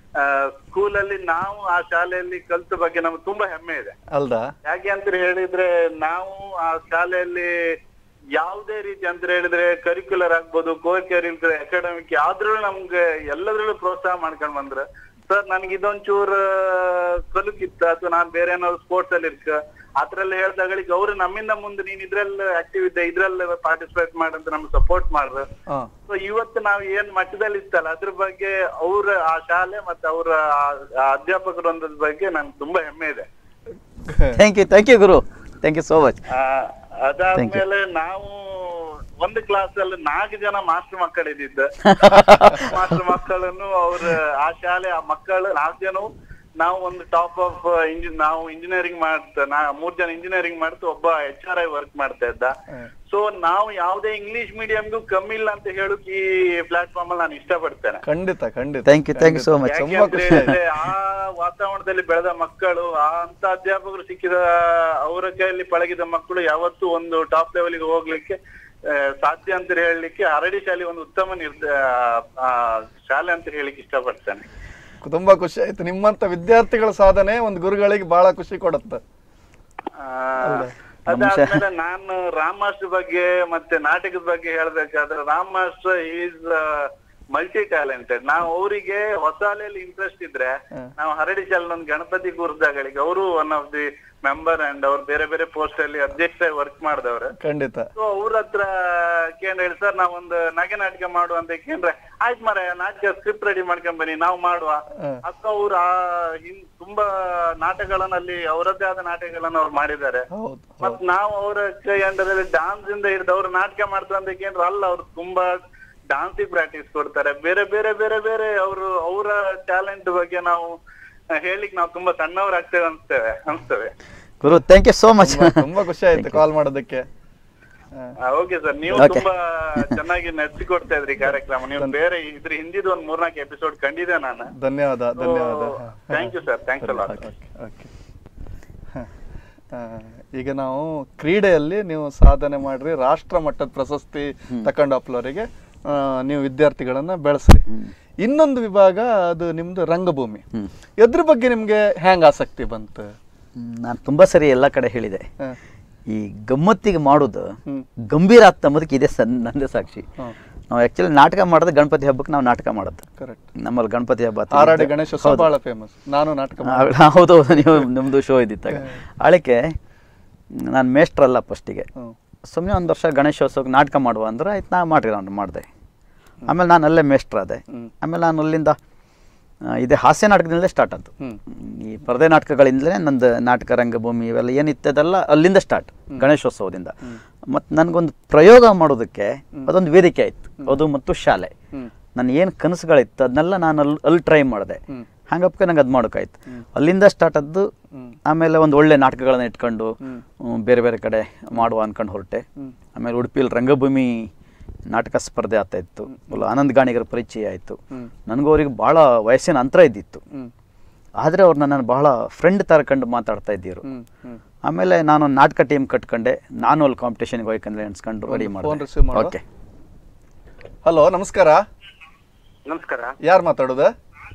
ಸ್ಕೂಲಲ್ಲಿ ನಾವು ಆ ಶಾಲೆಯಲ್ಲಿ ಕಲ್ತ ಬಗ್ಗೆ ನಮ್ಗೆ ತುಂಬಾ ಹೆಮ್ಮೆ ಇದೆ ಅಲ್ದಾ ಯಾಕೆ ಅಂತ ಹೇಳಿದ್ರೆ ನಾವು ಆ ಶಾಲೆಯಲ್ಲಿ ಯಾವುದೇ ರೀತಿ ಅಂತ ಹೇಳಿದ್ರೆ ಕರಿಕ್ಯುಲರ್ ಆಗ್ಬೋದು ಕೋ ಕರಿಕ್ಯುಲರ್ ಅಕಾಡೆಮಿಕ್ ಯಾವ್ದ್ರಲ್ಲೂ ನಮ್ಗೆ ಎಲ್ಲದ್ರಲ್ಲೂ ಪ್ರೋತ್ಸಾಹ ಮಾಡ್ಕೊಂಡ್ ಬಂದ್ರ ಸರ್ ನನ್ಗೆ ಇದೊಂಚೂರು ಕಲುಕಿತ್ತ ಅಥವಾ ನಾನ್ ಬೇರೆ ಏನಾದ್ರು ಸ್ಪೋರ್ಟ್ಸ್ ಅಲ್ಲಿ ಇರ್ಕ ಅದ್ರಲ್ಲಿ ಹೇಳ್ದಾಗಳಿಗೆ ಅವ್ರು ನಮ್ಮಿಂದ ಮುಂದೆ ನೀನ್ ಇದ್ರಲ್ಲಿ ಆಕ್ಟಿವ್ ಇದ್ದೆ ಇದ್ರಲ್ಲಿ ಪಾರ್ಟಿಸಿಪೇಟ್ ಮಾಡಂತ ನಮ್ಗೆ ಸಪೋರ್ಟ್ ಮಾಡ್ರು ಹಾ ಸೊ ಇವತ್ತು ನಾವು ಏನ್ ಮಟ್ಟದಲ್ಲಿ ಇತ್ತಲ್ಲ ಅದ್ರ ಬಗ್ಗೆ ಅವ್ರ ಆ ಶಾಲೆ ಮತ್ತೆ ಅವರ ಅಧ್ಯಾಪಕರು ಅನ್ನೋದ್ರ ಬಗ್ಗೆ ನನ್ಗೆ ತುಂಬಾ ಹೆಮ್ಮೆ ಇದೆ ಥ್ಯಾಂಕ್ ಯು ಥ್ಯಾಂಕ್ ಯು ಗುರು ಥ್ಯಾಂಕ್ ಯು ಸೋ ಮಚ್ ಆ, ಅದಾದ್ಮೇಲೆ ನಾವು ಒಂದು ಕ್ಲಾಸ್ ಅಲ್ಲಿ ನಾಲ್ಕು ಜನ ಮಾಸ್ಟರ್ ಮಕ್ಕಳಿದ್ದಿದ್ದು ಮಾಸ್ಟರ್ ಮಕ್ಕಳನ್ನು ಅವ್ರ ಆ ಶಾಲೆ ಆ ಮಕ್ಕಳು ನಾಲ್ಕು ಜನ ನಾವು ಒಂದು ಟಾಪ್ ಆಫ್ ಇಂಜಿ ನಾವು ಇಂಜಿನಿಯರಿಂಗ್ ಮಾಡ್ತಾ ನಾ ಮೂರ್ ಜನ ಇಂಜಿನಿಯರಿಂಗ್ ಮಾಡ್ತಾ ಒಬ್ಬ ಎಚ್ ಆರ್ ಐ ವರ್ಕ್ ಮಾಡ್ತಾ ಇದ್ದ ಸೊ ನಾವು ಯಾವುದೇ ಇಂಗ್ಲಿಷ್ ಮೀಡಿಯಂಗೂ ಕಮ್ಮಿ ಇಲ್ಲ ಅಂತ ಹೇಳಕ್ ಈ ಪ್ಲಾಟ್ಫಾರ್ಮ್ ಅಲ್ಲಿ ನಾನು ಇಷ್ಟಪಡ್ತೇನೆ ಖಂಡಿತ ಖಂಡಿತ thank you thank you so much ಯಾಕೆ ತುಂಬಾ ಅಂತ ಖುಷಿ ಹೇಳಿದ್ರೆ ಆ ವಾತಾವರಣದಲ್ಲಿ ಬೆಳೆದ ಮಕ್ಕಳು ಆ ಅಂತ ಅಧ್ಯಾಪಕರು ಸಿಕ್ಕಿದ ಅವರ ಕೈಯಲ್ಲಿ ಪಳಗಿದ ಮಕ್ಕಳು ಯಾವತ್ತೂ ಒಂದು ಟಾಪ್ ಲೆವೆಲ್ಗೆ ಹೋಗ್ಲಿಕ್ಕೆ ಆ, ಸಾಧ್ಯ ಅಂತ ಹೇಳಲಿಕ್ಕೆ ಹರಡಿ ಶಾಲೆ ಒಂದು ಉತ್ತಮ ನಿರ್ದ ಆ, ಶಾಲೆ ಅಂತ ಹೇಳಿಕ್ಕೆ ಇಷ್ಟಪಡ್ತೇನೆ ತುಂಬಾ ಖುಷಿ ಆಯ್ತು ನಿಮ್ಮಂತ ವಿದ್ಯಾರ್ಥಿಗಳ ಸಾಧನೆ ಒಂದು ಗುರುಗಳಿಗೆ ಬಹಳ ಖುಷಿ ಕೊಡುತ್ತೆ ಆ, ಅದಾದ್ಮೇಲೆ ನಾನು ರಾಮ್ ಮಾಸ್ಟರ್ ಬಗ್ಗೆ ಮತ್ತೆ ನಾಟಕದ ಬಗ್ಗೆ ಹೇಳ್ಬೇಕಾದ್ರೆ Ram master is multi talented ನಾವು ಅವರಿಗೆ ಹೊಸಾಲೆಯಲ್ಲಿ ಇಂಟ್ರೆಸ್ಟ್ ಇದ್ರೆ ನಾವು ಹರಡಿ ಶಾಲೆ ಒಂದು ಗಣಪತಿ ಕೂರ್ಸ್ದಾಗಳಿಗೆ ಅವರು one of the member and ಅವ್ರು ಬೇರೆ ಬೇರೆ ಪೋಸ್ಟ್ ಅಲ್ಲಿ ಅಧ್ಯಕ್ಷ ವರ್ಕ್ ಮಾಡಿದವ್ರು ಖಂಡಿತ ಸೊ ಅವ್ರ ಹತ್ರ ಕೇಂದ್ರ ಹೇಳಿ ಸರ್ ನಾವೊಂದು ನಗೆ ನಾಟಕ ಮಾಡುವ ಅಂತ ಕೇಂದ್ರ ಆಯ್ತು ಮರ ನಾಟಕ ಸ್ಕ್ರಿಪ್ಟ್ ರೆಡಿ ಮಾಡ್ಕೊಂಡ್ ಬನ್ನಿ ನಾವು ಮಾಡುವ ಅಥವಾ ಅವ್ರು ಆ ಹಿಂ- ತುಂಬಾ ನಾಟಕಗಳನ್ನಲ್ಲಿ ಅವರದ್ದೇ ಆದ ನಾಟಕಗಳನ್ನ ಅವ್ರು ಮಾಡಿದ್ದಾರೆ ಹೌದು ಮತ್ ನಾವು ಅವರ ಕೈ ಅಂಡರಲ್ಲಿ ಡಾನ್ಸ್ ಇಂದ ಹಿಡಿದು ಅವ್ರು ನಾಟಕ ಮಾಡ್ತಾರೆ ಅಂತ ಕೇಂದ್ರ ಅಲ್ಲ ಅವ್ರು ತುಂಬಾ ಡಾನ್ಸಿಗೆ ಪ್ರಾಕ್ಟೀಸ್ ಕೊಡ್ತಾರೆ ಬೇರೆ ಬೇರೆ ಬೇರೆ ಬೇರೆ ಅವರು ಅವರ ಟ್ಯಾಲೆಂಟ್ ಬಗ್ಗೆ ನಾವು ಹೇಳಿಕ್ ನಾವು ತುಂಬಾ ಸಣ್ಣವರಾಗ್ತೇವೆ ಅನ್ಸ್ತೇವೆ ಅನ್ಸ್ತೇವೆ ಗುರು ಥ್ಯಾಂಕ್ ಯು ಸೋ ಮಚ್ ತುಂಬಾ- ತುಂಬಾ ಖುಷಿ ಆಯ್ತು ಕಾಲ್ ಮಾಡೋದಕ್ಕೆ ಓಕೆ ಸರ್ ನೀವು Okay. ತುಂಬಾ ಚೆನ್ನಾಗಿ ನಡೆಸಿಕೊಡ್ತಾ ಇದ್ರಿ ಕಾರ್ಯಕ್ರಮ ನೀವು ಬೇರೆ ಇದ್ರ ಹಿಂದಿದ ಒಂದ್ ಮೂರ್ನಾಲ್ಕು ಎಪಿಸೋಡ್ ಕಂಡಿದ್ದೆ ನಾನು ಧನ್ಯವಾದ ಧನ್ಯವಾದ ಥ್ಯಾಂಕ್ ಯು ಸರ್ ಥ್ಯಾಂಕ್ಸ್ ಅಲ್ಲ ಓಕೆ ಓಕೆ ಈಗ ನಾವು ಕ್ರೀಡೆಯಲ್ಲಿ ನೀವು ಸಾಧನೆ ಮಾಡ್ರಿ ರಾಷ್ಟ್ರ ಮಟ್ಟದ ಪ್ರಶಸ್ತಿ ತಗೊಂಡು ಅಪ್ಲವರಿಗೆ ನೀವು ವಿದ್ಯಾರ್ಥಿಗಳನ್ನ ಬೆಳೆಸ್ರಿ ಇನ್ನೊಂದು ವಿಭಾಗ ಅದು ನಿಮ್ದು ರಂಗಭೂಮಿ ಎದ್ರ ಬಗ್ಗೆ ನಿಮ್ಗೆ ಹ್ಯಾಂಗ್ ಆಸಕ್ತಿ ಬಂತು ನಾನು ತುಂಬ ಸರಿ ಎಲ್ಲ ಕಡೆ ಹೇಳಿದೆ ಹ. ಈ ಗಮ್ಮತ್ತಿಗೆ ಮಾಡೋದು ಹ್ಮ್. ಗಂಭೀರ ಆಗ್ತಾ ಅಂಬೋದಕ್ಕೆ ಇದೆ ಸನ್ ನಂದೇ ಸಾಕ್ಷಿ ಹ್ಮ್. ನಾವು ಆ್ಯಕ್ಚುಲಿ ನಾಟಕ ಮಾಡೋದು ಗಣಪತಿ ಹಬ್ಬಕ್ಕೆ ನಾವು ನಾಟಕ ಮಾಡೋದು ಕರೆಕ್ಟ್ ನಮ್ಮಲ್ಲಿ ಗಣಪತಿ ಹಬ್ಬ ಅಂತ ಆರಾಡಿ ಇರುತ್ತೆ. ಗಣೇಶೋತ್ಸವ ಹೌದು. ಬಹಳ ಫೇಮಸ್ ನಾನು ನಾಟಕ ಆ, ಹೌದು ಹೌದು ನೀವು ನಿಮ್ಮದು ಶೋ ಇದ್ದಿತ್ತಾಗ ಆಳಿಕೆ ನಾನು ಮೇಷ್ಟ್ರಲ್ಲ ಫಸ್ಟಿಗೆ ಹ್ಮ್. ಸುಮ್ಮನೆ ಒಂದು ವರ್ಷ ಗಣೇಶೋತ್ಸವಕ್ಕೆ ನಾಟಕ ಮಾಡುವ ಅಂದ್ರೆ ಆಯ್ತು ನಾ ಮಾಡಿ ನಾನು ಮಾಡಿದೆ ಆಮೇಲೆ ನಾನು ಅಲ್ಲೇ ಮೇಷ್ಟ್ರಾದೆ ಹ್ಮ್. ಆಮೇಲೆ ನಾನು ಅಲ್ಲಿಂದ ಆ, ಇದೇ ಹಾಸ್ಯ ನಾಟಕದಿಂದಲೇ ಸ್ಟಾರ್ಟ್ ಆಯ್ತು ಹ್ಮ್. ಈ ಪರದೆ ನಾಟಕಗಳಿಂದಲೇ ನಂದು ನಾಟಕ ರಂಗಭೂಮಿ ಇವೆಲ್ಲ ಏನಿತ್ತದೆಲ್ಲ ಅಲ್ಲಿಂದ ಸ್ಟಾರ್ಟ್ ಗಣೇಶೋತ್ಸವದಿಂದ ಮತ್ತು ನನಗೊಂದು ಪ್ರಯೋಗ ಮಾಡೋದಕ್ಕೆ ಅದೊಂದು ವೇದಿಕೆ ಆಯಿತು ಅದು ಮತ್ತು ಶಾಲೆ ಹ್ಮ್. ನನ್ನ ಏನು ಕನಸುಗಳಿತ್ತು ಅದನ್ನೆಲ್ಲ ನಾನು ಅಲ್ಲಿ ಅಲ್ಲಿ ಟ್ರೈ ಮಾಡಿದೆ ಹ್ಮ್. ಹಂಗಪ್ಪ ನಂಗೆ ಅದು ಮಾಡೋಕ್ಕಾಯ್ತು ಅಲ್ಲಿಂದ ಸ್ಟಾರ್ಟ್ ಆದ್ದು ಹ್ಮ್. ಆಮೇಲೆ ಒಂದು ಒಳ್ಳೆ ನಾಟಕಗಳನ್ನ ಇಟ್ಕೊಂಡು ಹ್ಮ್. ಹ್ಮ್, ಬೇರೆ ಬೇರೆ ಕಡೆ ಮಾಡುವ ಅನ್ಕೊಂಡು ಹೊರಟೆ ಹ್ಮ್. ಆಮೇಲೆ ಉಡುಪಿಯಲ್ಲಿ ರಂಗಭೂಮಿ ನಾಟಕ ಸ್ಪರ್ಧೆ ಆಗ್ತಾ ಇತ್ತು ಫುಲ್ ಆನಂದ್ ಗಾಣಿಗರ ಪರಿಚಯ ಆಯಿತು ಹ್ಮ್. ನನಗೂ ಅವ್ರಿಗೆ ಭಾಳ ವಯಸ್ಸಿನ ಅಂತರ ಇದ್ದಿತ್ತು ಹ್ಮ್. ಆದರೆ ಅವ್ರು ನನ್ನನ್ನು ಬಹಳ ಫ್ರೆಂಡ್ ಥರ ಕಂಡು ಮಾತಾಡ್ತಾ ಇದ್ದಿರು ಹ್ಮ್. ಹ್ಮ್. ಆಮೇಲೆ ನಾನು ಒಂದು ನಾಟಕ ಟೀಮ್ ಕಟ್ಕೊಂಡೆ ನಾನು ಅಲ್ಲಿ ಕಾಂಪಿಟೇಷನ್ಗೆ ಹೋಯ್ಕಂದ್ರೆ ಎಣಿಸ್ಕೊಂಡು ರೆಡಿ phone ಮಾಡಿದೆ receive ಮಾಡುವ? ಓಕೆ ಹಲೋ ನಮಸ್ಕಾರ ನಮಸ್ಕಾರ ಯಾರು ಮಾತಾಡೋದು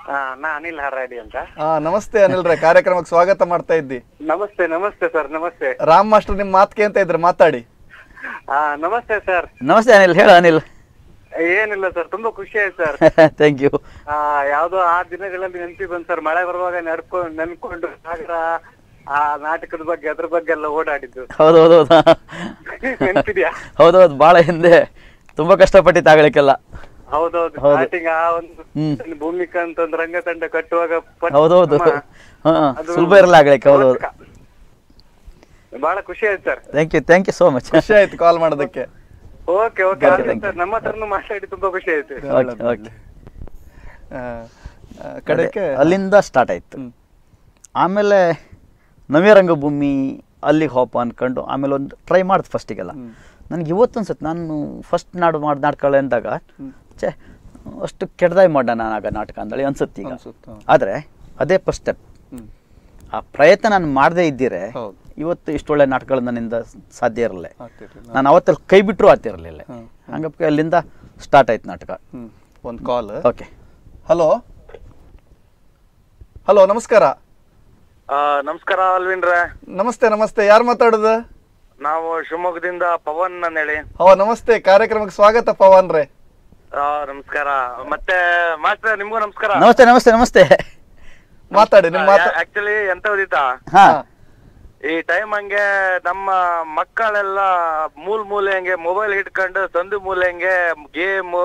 ಆ, ನಾ ಅನಿಲ್ ಹರಾಡಿ ಅಂತ ಹಾ ನಮಸ್ತೆ ಅನಿಲ್ರೆ ಕಾರ್ಯಕ್ರಮಕ್ಕೆ ಸ್ವಾಗತ ಮಾಡ್ತಾ ಇದ್ದಿ ನಮಸ್ತೆ ನಮಸ್ತೆ ಸರ್ ನಮಸ್ತೆ ರಾಮ್ ಮಾಸ್ಟರ್ ನಿಮ್ ಮಾತ್ ಕೇಂತ ಇದ್ರೆ ಮಾತಾಡಿ ಆ ನಮಸ್ತೆ ಸರ್ ನಮಸ್ತೆ ಅನಿಲ್ ಹೇಳು ಅನಿಲ್ ಏನಿಲ್ಲ ಸರ್ ತುಂಬಾ ಖುಷಿ ಆಯ್ತು ಸರ್ ಥ್ಯಾಂಕ್ ಯು ಆ ಯಾವ್ದೋ ಆ ದಿನಗಳಲ್ಲಿ ನೆನಪಿ ಬಂದ್ ಸರ್ ಮಳೆ ಬರುವಾಗ ನಡ್ಕೊಂಡು ನೆನ್ಕೊಂಡು ಸಾಗರ ಆ ನಾಟಕದ ಬಗ್ಗೆ ಅದ್ರ ಬಗ್ಗೆ ಎಲ್ಲ ಓಡಾಡಿದ್ದು ಹೌದು ಹೌದು ಹೌದು ನೆನ್ಪಿದ್ಯಾ ಹೌದು ಹೌದು ಭಾಳ ಹಿಂದೆ ತುಂಬಾ ಕಷ್ಟಪಟ್ಟಿತ್ತು ಆಗ್ಲಿಕ್ಕೆಲ್ಲ ಹೌದೌದು ಹೌದು. ಸ್ಟಾರ್ಟಿಂಗ್ ಆ ಒಂದು ಹ್ಮ್. ಭೂಮಿಕಾ ಅಂತ ಒಂದು ರಂಗತಂಡ ಕಟ್ಟುವಾಗ ಪಟ್- ಹೌದೌದು ನಮ್ಮ- ಹಾ ಅದು ಸುಲಭ ಇರಲ್ಲ ಆಗ್ಲಿಕ್ಕೆ ಹೌದು ಹೌದು ಬಹಳ ಖುಷಿ ಆಯ್ತು sir thank you thank you so much ಖುಷಿ ಆಯ್ತು ಕಾಲ್ ಮಾಡೋದಕ್ಕೆ okay okay Okay, thank sir ನಮ್ಮ ಹತ್ರನು ಮಾತಾಡಿ ತುಂಬಾ ಖುಷಿ ಆಯ್ತು ಓಕೆ ಓಕೆ ಆ, ಆ, ಕಡೆಗೆ ಅಲ್ಲಿಂದ ಸ್ಟಾರ್ಟ್ ಆಯ್ತು ಹ್ಮ್. ಆಮೇಲೆ ನವ್ಯ ರಂಗಭೂಮಿ ಅಲ್ಲಿಗೆ ಹೋಪ ಅನ್ಕೊಂಡು ಆಮೇಲೆ ಒಂದು ಟ್ರೈ ಮಾಡ್ದು ಫಸ್ಟಿಗೆಲ್ಲ ನನಗೆ ಇವತ್ತು ಅನ್ಸುತ್ತೆ ನಾನು ಫಸ್ಟ್ ನಾಡು ಮಾಡಿ ನಾಟಕಗಳು ಎಂದಾಗ ಛೇ ಅಷ್ಟು ಕೆಟ್ಟದಾಗಿ ಮಾಡ ನಾನು ಆಗ ನಾಟಕ ಅಂದೇಳಿ ಅನ್ಸುತ್ತೆ ಈಗ ಅನ್ಸುತ್ತೆ, ಹೌದು. ಆದರೆ ಅದೇ ಫಸ್ಟ್ ಸ್ಟೆಪ್ ಹ್ಮ್. ಆ ಪ್ರಯತ್ನ ನಾನು ಮಾಡದೇ ಇದ್ದಿರೆ ಹೌದು. ಇವತ್ತು ಇಷ್ಟೊಳ್ಳೆ ನಾಟಕಗಳು ನನ್ನಿಂದ ಸಾಧ್ಯ ಇರಲಿಲ್ಲ ಆಗ್ತಿರ್ಲಿಲ್ಲ. ನಾನು ಅವತ್ತಲ್ಲಿ ಕೈ ಬಿಟ್ಟರು ಆಗ್ತಿರಲಿಲ್ಲ ಹ್ಮ್. ಹಂಗಪ್ಪ ಅಲ್ಲಿಂದ ಸ್ಟಾರ್ಟ್ ಆಯ್ತು ನಾಟಕ ಹ್ಮ್ ಒಂದು ಕಾಲ್ ಓಕೆ ಹಲೋ ಹಲೋ ನಮಸ್ಕಾರ ಆ, ನಮಸ್ಕಾರ ಅಲ್ವಿನ್ರೆ ನಮಸ್ತೆ ನಮಸ್ತೆ ಯಾರು ಮಾತಾಡೋದು ನಾವು ಶಿವಮೊಗ್ಗದಿಂದ ಪವನ್ ಅಂತ ಹೇಳಿ ಹೋ ನಮಸ್ತೆ ಕಾರ್ಯಕ್ರಮಕ್ಕೆ ಸ್ವಾಗತ ಪವನ್ ರೇ ಆ, ನಮಸ್ಕಾರ ಮತ್ತೆ ಮಾಸ್ಟರ್ ನಿಮ್ಗೂ ನಮಸ್ಕಾರ ನಮಸ್ತೆ ನಮಸ್ತೆ ನಮಸ್ತೆ ಮಾತಾಡಿ ನಿಮ್ಮ ಮಾತಾ ಆಕ್ಚುಲಿ ಎಂತ ಗೊತ್ತಿತ್ತಾ ಹಾ ಈ ಟೈಮ್ ಹಂಗೆ ನಮ್ಮ ಮಕ್ಕಳೆಲ್ಲ ಮೂಲ್ ಮೂಲೆ ಹಂಗೆ ಮೊಬೈಲ್ ಹಿಡ್ಕೊಂಡು ಸಂದು ಮೂಲೆ ಹಂಗೆ ಗೇಮ್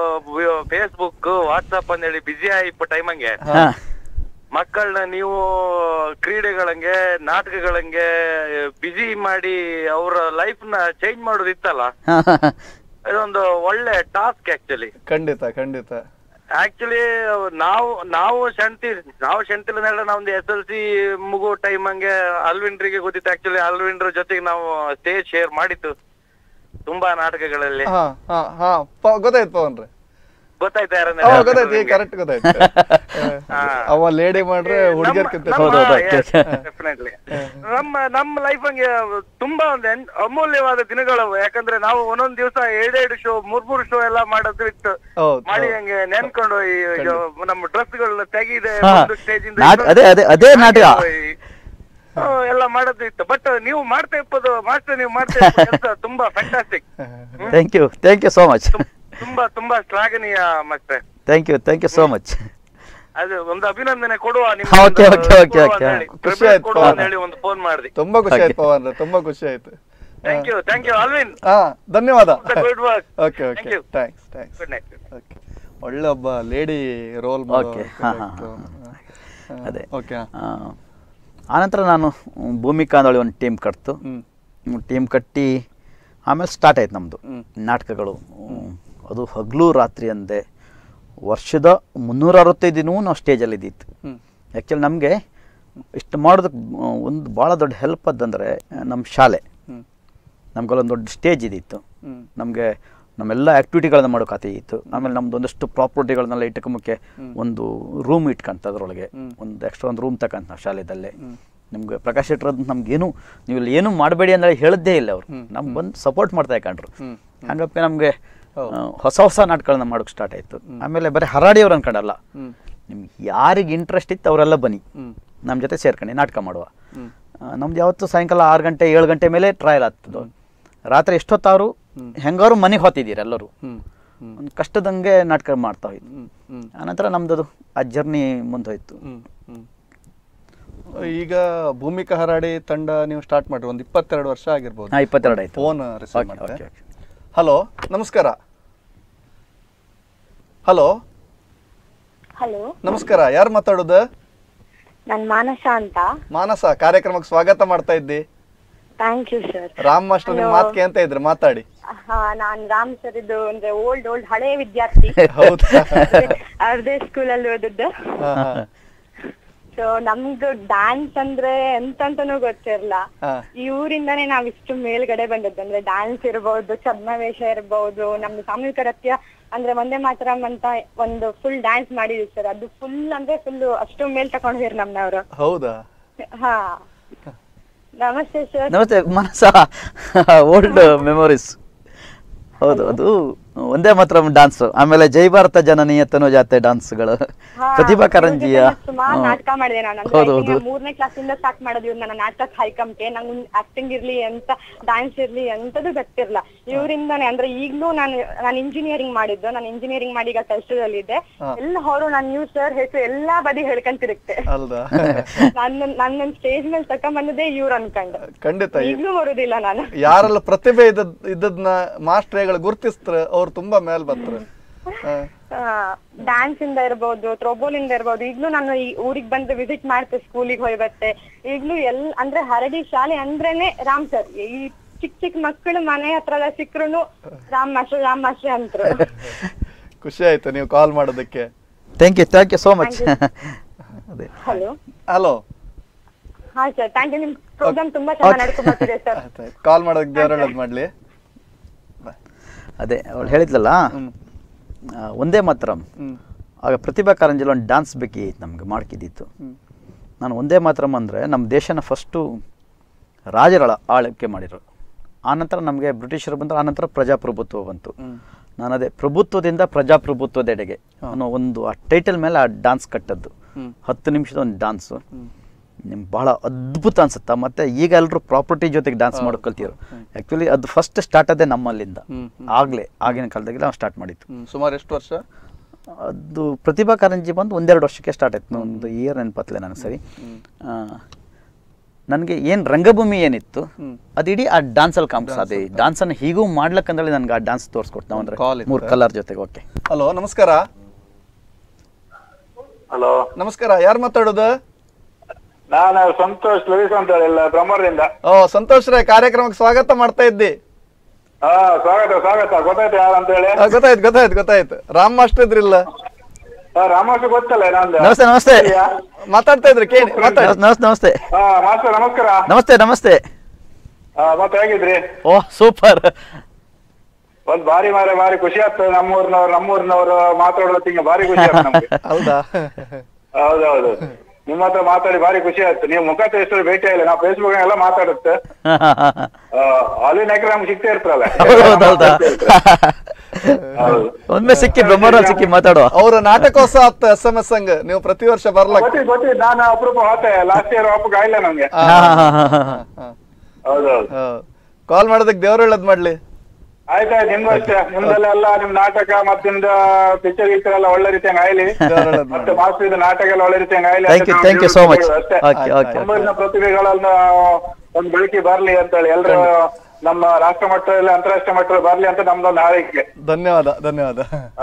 ಫೇಸ್ಬುಕ್ ವಾಟ್ಸಪ್ ಅಂತ ಹೇಳಿ ಬಿಸಿ ಆಯ್ತು ಟೈಮ್ ಹಂಗೆ ಹಾ ಮಕ್ಕಳನ್ನ ನೀವು ಕ್ರೀಡೆಗಳಂಗೆ ನಾಟಕಗಳಂಗೆ ಬಿಸಿ ಮಾಡಿ ಅವರ ಲೈಫ್ ನ ಚೇಂಜ್ ಮಾಡೋದಿತ್ತಲ್ಲ ಹಾ, ಹಾ, ಹಾ. ಇದೊಂದು ಒಳ್ಳೆ ಟಾಸ್ಕ್ ಆಕ್ಚುಲಿ ಖಂಡಿತ ಖಂಡಿತ ಆಕ್ಚುಲಿ ನಾವು ನಾವು ಶಂತಿ ನಾವು ಶಂತಿಲ ನಾವು ಒಂದು ಎಸ್ ಎಲ್ ಸಿ ಮುಗೋ ಟೈಮ್ ಹಂಗೆ ಅಲ್ವಿನ್ರಿಗೆ ಗೊತ್ತಿತ್ತು ಆಕ್ಚುಲಿ ಅಲ್ವಿನ್ರ ಜೊತೆಗೆ ನಾವು ಸ್ಟೇಜ್ ಶೇರ್ ಮಾಡಿತ್ತು ತುಂಬಾ ನಾಟಕಗಳಲ್ಲಿ ಹಾ ಹಾ ಹಾ ಪ- ಗೊತ್ತಾಯ್ತು ಪವನ್ ರೇ ಗೊತ್ತಾಯ್ತಾ ಯಾರನ್ನ ಹಾ ಗೊತ್ತಾಯ್ತು ಈಗ ಕರೆಕ್ಟ್ ಗೊತ್ತಾಯ್ತು ಆ, ಅವ ಲೇಡಿ ಮಾಡ್ರೆ ಹುಡುಗಿಯರ್ಕಿಂತ ಹೌದು, ಹೌದು, okay. ಡೆಫಿನೆಟ್ಲಿ ನಮ್ಮ ನಮ್ಮ ಲೈಫ್ ಹಂಗೆ ತುಂಬಾ ಒಂದು ಎನ್- ಅಮೂಲ್ಯವಾದ ದಿನಗಳು ಯಾಕಂದ್ರೆ ನಾವು ಒಂದೊಂದ್ ದಿವಸ ಎರಡೆರಡು ಶೋ ಮೂರ್ ಮೂರು ಶೋ ಎಲ್ಲ ಮಾಡೋದು ಇತ್ತು ಹೌದು ಮಾಡಿ ಹಂಗೆ ನೆನ್ಕೊಂಡು ಈ ಈಗ ನಮ್ಮ ಡ್ರೆಸ್ ಗಳನ್ನ ತೆಗಿದೆ ಹಾ. ಒಂದು ಸ್ಟೇಜ್ ಇಂದ ನಾಟ್- ಅದೇ ಅದೇ ಅದೇ ನಾಟಕ ಆ, ಎಲ್ಲ ಮಾಡೋದು ಇತ್ತು ಬಟ್ ನೀವು ಮಾಡ್ತಾ ಇಪ್ಪದು ಮಾಸ್ಟರ್ ನೀವು ಮಾಡ್ತಾ ಇಪ್ಪದು ಕೆಲ್ಸ ತುಂಬಾ fantastic thank you thank you so much ತುಂಬಾ ತುಂಬಾ ಶ್ಲಾಘನೀಯ ಮತ್ತೆ thank you thank you so much ಅದು ಒಂದು ಅಭಿನಂದನೆ ಕೊಡುವ ನಿಮ್ಮ Okay, ಒಂದು okay, okay, ಕೊಡುವ ಅಂತ okay. ಹೇಳಿ, ಖುಷಿ tribute ಆಯ್ತು. ಕೊಡುವ ಅಂತ ಹೇಳಿ ಒಂದು ಫೋನ್ ಮಾಡಿದೆ ತುಂಬಾ ಖುಷಿ ಆಯ್ತು Okay. ಪವನ್ ರೇ ತುಂಬಾ ಖುಷಿ ಆಯ್ತು thank you thank you Alvin ಹಾ ಧನ್ಯವಾದ good work okay okay Thank you. Thanks thanks good night okay ಒಳ್ಳೆ ಒಬ್ಬ ಲೇಡಿ ರೋಲ್ Okay. ಹಾ, ಹಾ, ಹಾ. ಅದೇ. ಓಕೆ ಆ, ಆನಂತರ ನಾನು ಮ್, ಭೂಮಿಕಾ ಅಂದಳಿ ಒಂದು ಟೀಮ್ ಕಟ್ತು ಹ್ಮ್ ಟೀಮ್ ಕಟ್ಟಿ ಆಮೇಲೆ ಸ್ಟಾರ್ಟ್ ಆಯ್ತು ನಮ್ಮದು ಹ್ಮ್. ನಾಟಕಗಳು ಹ್ಮ್. ಅದು ಹಗಲು ರಾತ್ರಿ ಅಂದೆ ವರ್ಷದ ಮುನ್ನೂರ ಅರವತ್ತೈದು ದಿನವೂ ನಾವು ಸ್ಟೇಜಲ್ಲಿ ಇದ್ದಿತ್ತು ಹ್ಮ್ ಆ್ಯಕ್ಚುಲಿ ನಮಗೆ ಇಷ್ಟು ಮಾಡೋದಕ್ಕೆ ಒಂದು ಭಾಳ ದೊಡ್ಡ ಹೆಲ್ಪ್ ಅದಂದರೆ ನಮ್ಮ ಶಾಲೆ ಹ್ಮ್ ನಮ್ಗಲ್ಲೊಂದು ದೊಡ್ಡ ಸ್ಟೇಜ್ ಇದ್ದಿತ್ತು ಹ್ಮ್ ನಮಗೆ ನಮ್ಮೆಲ್ಲ ಆ್ಯಕ್ಟಿವಿಟಿಗಳನ್ನ ಮಾಡೋಕೆ ಇತ್ತು ಆಮೇಲೆ ನಮ್ದು ಒಂದಷ್ಟು ಪ್ರಾಪರ್ಟಿಗಳನ್ನೆಲ್ಲ ಇಟ್ಕೊಂಬಕ್ಕೆ ಒಂದು ರೂಮ್ ಇಟ್ಕೊಂತ ಅದರೊಳಗೆ ಒಂದು ಎಕ್ಸ್ಟ್ರಾ ಒಂದು ರೂಮ್ ತಗೊಂತ ನಾವು ಶಾಲೆದಲ್ಲೇ ನಿಮ್ಗೆ ಪ್ರಕಾಶ್ ಶೆಟ್ರದ್ದು ನಮ್ಗೇನು ನೀವು ಇಲ್ಲಿ ಏನು ಮಾಡಬೇಡಿ ಅಂದ್ರೆ ಹೇಳದ್ದೇ ಇಲ್ಲ ಅವರು ನಮ್ಗೆ ಬಂದು ಸಪೋರ್ಟ್ ಮಾಡ್ತಾ ಇಕೊಂಡ್ರು ಹ್ಮ್. ಹಂಗಪ್ಪ ನಮಗೆ ಹೊಸ ಹೊಸ ನಾಟಕಗಳನ್ನ ಮಾಡೋಕೆ ಸ್ಟಾರ್ಟ್ ಆಯಿತು ಆಮೇಲೆ ಬರೀ ಹರಾಡಿಯವ್ರು ಅನ್ಕೊಂಡಲ್ಲ ಹ್ಮ್ ನಿಮ್ಗೆ ಯಾರಿಗೆ ಇಂಟ್ರೆಸ್ಟ್ ಇತ್ತು ಅವರೆಲ್ಲ ಬನ್ನಿ ಹ್ಮ್ ನಮ್ಮ ಜೊತೆ ಸೇರ್ಕೊಂಡು ನಾಟಕ ಮಾಡುವ ಹ್ಮ್. ಆ, ನಮ್ದು ಯಾವತ್ತು ಸಾಯಂಕಾಲ ಆರು ಗಂಟೆ ಏಳು ಗಂಟೆ ಮೇಲೆ ಟ್ರಯಲ್ ಆಗ್ತದೆ ರಾತ್ರಿ ಎಷ್ಟೊತ್ತಾರು ಹೆಂಗಾರು ಮನೆಗೆ ಹೋತಿದ್ದೀರಿ ಎಲ್ಲರೂ ಹ್ಮ್ ಹ್ಮ್ ಒಂದು ಕಷ್ಟದಂಗೆ ನಾಟಕ ಮಾಡ್ತಾ ಹೋಯ್ತು ಹ್ಮ್ ಹ್ಮ್ ಆನಂತರ ನಮ್ದು ಆ ಜರ್ನಿ ಮುಂದೋಯ್ತು ಹ್ಮ್ ಹ್ಮ್ ಈಗ ಭೂಮಿಕಾ ಹರಾಡಿ ತಂಡ ನೀವು ಸ್ಟಾರ್ಟ್ ಮಾಡ್ರಿ ಒಂದು ಇಪ್ಪತ್ತೆರಡು ವರ್ಷ ಆಗಿರ್ಬೋದು ಹಾಂ ಇಪ್ಪತ್ತೆರಡು ಆಯ್ತು ಫೋನ್ ರಿಸೀವ್ ಓಕೆ ಮಾಡಿದೆ ಓಕೆ ಓಕೆ ಹಲೋ ನಮಸ್ಕಾರ ಹಲೋ ಹಲೋ ನಮಸ್ಕಾರ ಯಾರು ಮಾತಾಡೋದು ನಾನ್ ಮಾನಸ ಅಂತ ಮಾನಸ ಕಾರ್ಯಕ್ರಮಕ್ಕೆ ಸ್ವಾಗತ ಮಾಡ್ತಾ ಇದ್ದಿ thank you sir Ram master ನಿಮ್ ಮಾತ್ ಕೇಂತ ಇದ್ರೆ ಮಾತಾಡಿ ಹಾ ನಾನ್ ರಾಮ್ ಸರ್ ಇದು ಅಂದ್ರೆ ಓಲ್ಡ್ ಓಲ್ಡ್ ಹಳೆ ವಿದ್ಯಾರ್ಥಿ ಹೌದಾ ಅರ್ಧೇ ಸ್ಕೂಲಲ್ಲಿ ಓದಿದ್ದು ಹಾ, ಹಾ. ಸೊ ನಮ್ದು ಡ್ಯಾನ್ಸ್ ಅಂದ್ರೆ ಎಂತಂತನೂ ಗೊತ್ತಿರಲ್ಲ ಹಾ. ಈ ಊರಿಂದಾನೇ ನಾವ್ ಇಷ್ಟು ಮೇಲ್ಗಡೆ ಬಂದದ್ದು ಅಂದ್ರೆ ಡ್ಯಾನ್ಸ್ ಇರ್ಬಹುದು ಛದ್ಮವೇಷ ಇರ್ಬಹುದು ನಮ್ದು ಸಾಮೂಹಿಕ ನೃತ್ಯ ಅಂದ್ರೆ ಒಂದೇ ಮಾತರಂ ಅಂತ ಒಂದು ಫುಲ್ ಡ್ಯಾನ್ಸ್ ಮಾಡಿದ್ವಿ ಸರ್ ಅದು ಫುಲ್ ಅಂದ್ರೆ ಫುಲ್ ಅಷ್ಟು ಮೇಲ್ ತಕೊಂಡ್ ಹೋಗ್ಯಾರ ನಮ್ನವ್ರು ಹೌದಾ ಹಾ ನಮಸ್ತೆ ಸರ್ ನಮಸ್ತೆ ಮನಸ ಓಲ್ಡ್ ಮೆಮೊರೀಸ್ ಹೌದು ಅದು ಒಂದೇ ಮಾತ್ರ ಡಾನ್ಸ್ ಆಮೇಲೆ ಜೈ ಭಾರತ ಜನನೀಯತನೋ ಜಾತೆ ಡಾನ್ಸ್ಗಳು ಪ್ರತಿಭಾ ಕಾರಂಜಿಯ ಸುಮಾರು ಹ್ಮ್. ನಾಟಕ ಮಾಡಿದೆ ನಾನು ಹೌದು, ಅಂದ್ರೆ ಹೌದು. ಮೂರನೇ ಕ್ಲಾಸಿಂದ ಸ್ಟಾರ್ಟ್ ಮಾಡೋದು ಇವ್ರು ನನ್ನ ನಾಟಕ ಹೈಕಂಪ್ಗೆ ನಂಗೆ ಆಕ್ಟಿಂಗ್ ಇರ್ಲಿ ಎಂತ ಡ್ಯಾನ್ಸ್ ಇರ್ಲಿ ಎಂತದು ಗೊತ್ತಿರಲ್ಲ ಇವರಿಂದಾನೆ ಅಂದ್ರೆ ಈಗ್ಲೂ ನಾನು ನಾನು ಇಂಜಿನಿಯರಿಂಗ್ ಮಾಡಿದ್ದು ನಾನು ಇಂಜಿನಿಯರಿಂಗ್ ಮಾಡಿ ಈಗ ಕೆಲಸದಲ್ಲಿದ್ದೆ ಎಲ್ಲ ಅವರು ನಾನು ನ್ಯೂ ಸರ್ ಹೆಸರು ಎಲ್ಲಾ ಬದಿ ಹೇಳ್ಕೊಂತಿರುತ್ತೆ ಅಲ್ದಾ ನನ್ನ ನನ್ನ ಸ್ಟೇಜ್ ಮೇಲೆ ತಕೊಂಬಂದದೇ ಇವ್ರು ಅನ್ಕೊಂಡು ಖಂಡಿತ ಈಗ್ಲೂ ಬರುದಿಲ್ಲ ನಾನು ಯಾರೆಲ್ಲ ಪ್ರತಿಭೆ ಇದ್ದದ್ ಇದ್ದದ್ನ ಮಾಸ್ಟ್ರೇಗಳು ಗುರ್ತಿಸ್ತಾರ ಅವ್ರು ತುಂಬಾ ಮೇಲ್ ಬರ್ತಾರ ಡ್ಯಾನ್ಸ್ ಇಂದ ಇರ್ಬೋದು ಥ್ರೋಬೋಲ್ ಇಂದ ಇರ್ಬೋದು ಈಗ್ಲೂ ನಾನು ಈ ಊರಿಗೆ ಬಂದು ವಿಸಿಟ್ ಮಾಡ್ತೆ ಸ್ಕೂಲಿಗೆ ಹೋಗಿ ಬತ್ತೆ ಈಗ್ಲೂ ಎಲ್ ಅಂದ್ರೆ ಹರಡಿ ಶಾಲೆ ಅಂದ್ರೇನೆ ರಾಮ್ ಸರ್ ಈ ಚಿಕ್ಕ ಚಿಕ್ಕ ಮಕ್ಕಳು ಮನೆ ಹತ್ರ ಸಿಕ್ರು ರಾಮ್ ಮಾಸ್ಟರ್ ರಾಮ್ ಮಾಸ್ಟರ್ ಅಂತರು ಖುಷಿ ಆಯ್ತು ನೀವು ಕಾಲ್ ಮಾಡೋದಕ್ಕೆ thank you thank you so much ಅದೇ ಹಲೋ ಹಲೋ ಹಾ ಸರ್ ಥ್ಯಾಂಕ್ ಯು ನಿಮ್ ಪ್ರೋಗ್ರಾಮ್ ತುಂಬಾ ಚೆನ್ನಾಗಿ ನಡ್ಕೊಂಡ್ ಬರ್ತಿದೆ ಸರ್ ಕಾಲ್ ಮಾಡೋದಕ್ಕೆ ದೇವ್ರ ಒಳ್ಳೇದ್ ಮಾಡ್ಲಿ ಅದೇ ಅವಳು ಹೇಳಿದ್ಲಲ್ಲ ಹ್ಮ್ ಆ, ಒಂದೇ ಮಾತ್ರ ಹ್ಮ್ ಆಗ ಪ್ರತಿಭಾ ಕಾರಂಜಿಲಿ ಒಂದು ಡಾನ್ಸ್ ಬೇಕಿತ್ತು ನಮ್ಗೆ ಮಾಡ್ಕಿದ್ದಿತ್ತು ಹ್ಮ್. ನಾನು ಒಂದೇ ಮಾತ್ರಮ್ ಅಂದರೆ ನಮ್ಮ ದೇಶನ ಫಸ್ಟು ರಾಜರ ಆಳ್ವಿಕೆ ಮಾಡಿದ್ರು ಆನಂತರ ನಮಗೆ ಬ್ರಿಟಿಷರು ಬಂದರು ಆನಂತರ ಪ್ರಜಾಪ್ರಭುತ್ವ ಬಂತು ಹ್ಮ್. ನಾನು ಅದೇ ಪ್ರಭುತ್ವದಿಂದ ಪ್ರಜಾಪ್ರಭುತ್ವದೆಡೆಗೆ ಅನ್ನೋ ಒಂದು ಆ ಟೈಟಲ್ ಮೇಲೆ ಆ ಡಾನ್ಸ್ ಕಟ್ಟದ್ದು ಹ್ಮ್. ಹತ್ತು ನಿಮಿಷದ ಒಂದು ಡಾನ್ಸು ಹ್ಮ್. ನಿಮ್ಗೆ ಭಾಳ ಅದ್ಭುತ ಅನ್ಸುತ್ತಾ ಮತ್ತು ಈಗ ಎಲ್ಲರೂ ಪ್ರಾಪರ್ಟಿ ಜೊತೆಗೆ ಡಾನ್ಸ್ ಮಾಡೋದು ಕಲ್ತಿದ್ರು ಆ್ಯಕ್ಚುಲಿ ಅದು ಫಸ್ಟ್ ಸ್ಟಾರ್ಟ್ ಅದೇ ನಮ್ಮಲ್ಲಿಂದ ಹ್ಮ್, ಆಗಲೇ ಆಗಿನ ಕಾಲದಾಗೆಲ್ಲ ನಾವು ಸ್ಟಾರ್ಟ್ ಮಾಡಿದ್ದು ಹ್ಮ್ ಸುಮಾರು ಎಷ್ಟು ವರ್ಷ ಅದು ಪ್ರತಿಭಾ ಕಾರಂಜಿ ಬಂದು ಒಂದೆರಡು ವರ್ಷಕ್ಕೆ ಸ್ಟಾರ್ಟ್ ಆಯ್ತು ಒಂದು ಇಯರ್ ನೆನಪತ್ತಲೆ ನನಗೆ ಸರಿ ನನಗೆ ಏನು ರಂಗಭೂಮಿ ಏನಿತ್ತು ಹ್ಮ್. ಅದು ಇಡೀ ಆ ಡ್ಯಾನ್ಸಲ್ಲಿ ಕಾಂಪ್ಸ್ ಅದೇ ಡ್ಯಾನ್ಸನ್ನು ಹೀಗೂ ಮಾಡ್ಲಕ್ಕಂದೇಳಿ ನನಗೆ ಆ ಡ್ಯಾನ್ಸ್ ತೋರಿಸ್ಕೊಟ್ಟು ನಾವು ಅಂದರೆ call ಇತ್ತು. ಮೂರು ಕಲರ್ ಜೊತೆಗೆ ಓಕೆ ಹಲೋ ನಮಸ್ಕಾರ ಹಲೋ ನಮಸ್ಕಾರ ಯಾರು ಮಾತಾಡೋದು ನಾನು ಸಂತೋಷ್ ಲವಿಸ್ ಅಂತ ಹೇಳಿ ಬ್ರಹ್ಮರದಿಂದ ಓ ಸಂತೋಷ್ ರೇ ಕಾರ್ಯಕ್ರಮಕ್ಕೆ ಸ್ವಾಗತ ಮಾಡ್ತಾ ಇದ್ದಿ ಹಾ ಸ್ವಾಗತ ಸ್ವಾಗತ ಗೊತ್ತಾಯ್ತು ಯಾರು ಅಂತ ಹೇಳಿ ಆ, ಗೊತ್ತಾಯ್ತು ಗೊತ್ತಾಯ್ತು ಗೊತ್ತಾಯ್ತು ರಾಮ್ ಮಾಸ್ಟರ್ ಇದ್ರಿಲ್ಲ ರಾಮಾಶ ಗೊತ್ತಲ್ಲ ನಂದು ನಮಸ್ತೆ ನಮಸ್ತೆ ಮಾತಾಡ್ತಾ ಇದ್ರಿ ಕೇಳಿ ಮಾತಾಡಿ ನಮಸ್ತೆ ನಮಸ್ತೆ ಹಾ ಮಾಸ್ಟರ್ ನಮಸ್ಕಾರ ನಮಸ್ತೆ ನಮಸ್ತೆ ಹಾ ಮತ್ತೆ ಹೇಗಿದ್ರಿ ಓಹ್ ಸೂಪರ್ ಒಂದ್ ಬಾರಿ ಮಾರೆ ಬಾರಿ ಖುಷಿ ಆಗ್ತದೆ ನಮ್ಮೂರ್ನವ್ರು ನಮ್ಮೂರ್ನವ್ರು ಮಾತಾಡೋತ್ತಿಗೆ ಬಾರಿ ಖುಷಿ ಆಗ್ತದೆ ನಮ್ಗೆ ಹೌದಾ ಹೌದೌದು ನಿಮ್ಮ ಹತ್ರ ಮಾತಾಡಿ ಬಾರಿ ಖುಷಿ ಆಯ್ತು ನೀವು ಮುಖ ಎಷ್ಟು ಭೇಟಿ ಆಗಿಲ್ಲ ನಾವು ಫೇಸ್ಬುಕ್ ಎಲ್ಲ ಮಾತಾಡುತ್ತೆ ಅಲ್ಲಿ ನಾಯಕರು ನಮ್ಗೆ ಸಿಗ್ತಾ ಇರ್ತಾರಲ್ಲ ಹೌದೌದಾ ಹೌದು ಒಮ್ಮೆ ಸಿಕ್ಕಿ ಬ್ರಹ್ಮರಲ್ಲಿ ಸಿಕ್ಕಿ ಮಾತಾಡುವ ಅವ್ರ ನಾಟಕೋತ್ಸವ ಆತ್ ಎಸ್ ಎಂ ಎಸ್ ಸಂಘ ನೀವು ಪ್ರತಿ ವರ್ಷ ಬರ್ಲಕ್ಕ ಗೊತ್ತಿದ್ ಗೊತ್ತಿದ್ ನಾನು ಅಪರೂಪ ಹೋತೆ ಲಾಸ್ಟ್ ಇಯರ್ ವಾಪಸ್ ಆಗಿಲ್ಲ ನಮ್ಗೆ ಹೌದೌದು ಕಾಲ್ ಮಾಡೋದಕ್ಕೆ ದೇವ್ರ ಒಳ್ಳೇದ್ ಮಾಡ್ಲಿ ಆಯ್ತಾಯ್ತು ನಿಮ್ದು ಅಷ್ಟೇ ನಿಮ್ದಲ್ಲೆಲ್ಲ ನಿಮ್ ನಾಟಕ ಮತ್ತೆ ನಿಮ್ದ ಪಿಕ್ಚರ್ ಗಿಕ್ಚರ್ ಎಲ್ಲ ಒಳ್ಳೆ ರೀತಿಯಂಗ್ ಆಯ್ಲಿ ದೇವ್ರ ಒಳ್ಳೇದ್ ಮಾಡ್ಲಿ ಮತ್ತೆ ಮಾಸ್ಟರ್ ಇದು ನಾಟಕ ಎಲ್ಲ ಒಳ್ಳೆ ರೀತಿಯಂಗ್ ಆಯ್ಲಿ thank you thank you so much okay okay ನಮ್ಮೂರಿನ ಪ್ರತಿಭೆಗಳನ್ನ ಒಂದು ಬೆಳಕಿ ಬರ್ಲಿ ಅಂತ ಹೇಳಿ ಎಲ್ರು ನಮ್ಮ ರಾಷ್ಟ್ರ ಮಟ್ಟದಲ್ಲಿ ಅಂತಾರಾಷ್ಟ್ರೀಯ ಮಟ್ಟದಲ್ಲಿ ಬರ್ಲಿ ಅಂತ ನಮ್ದೊಂದು ಹಾರೈಕೆ ಧನ್ಯವಾದ ಧನ್ಯವಾದ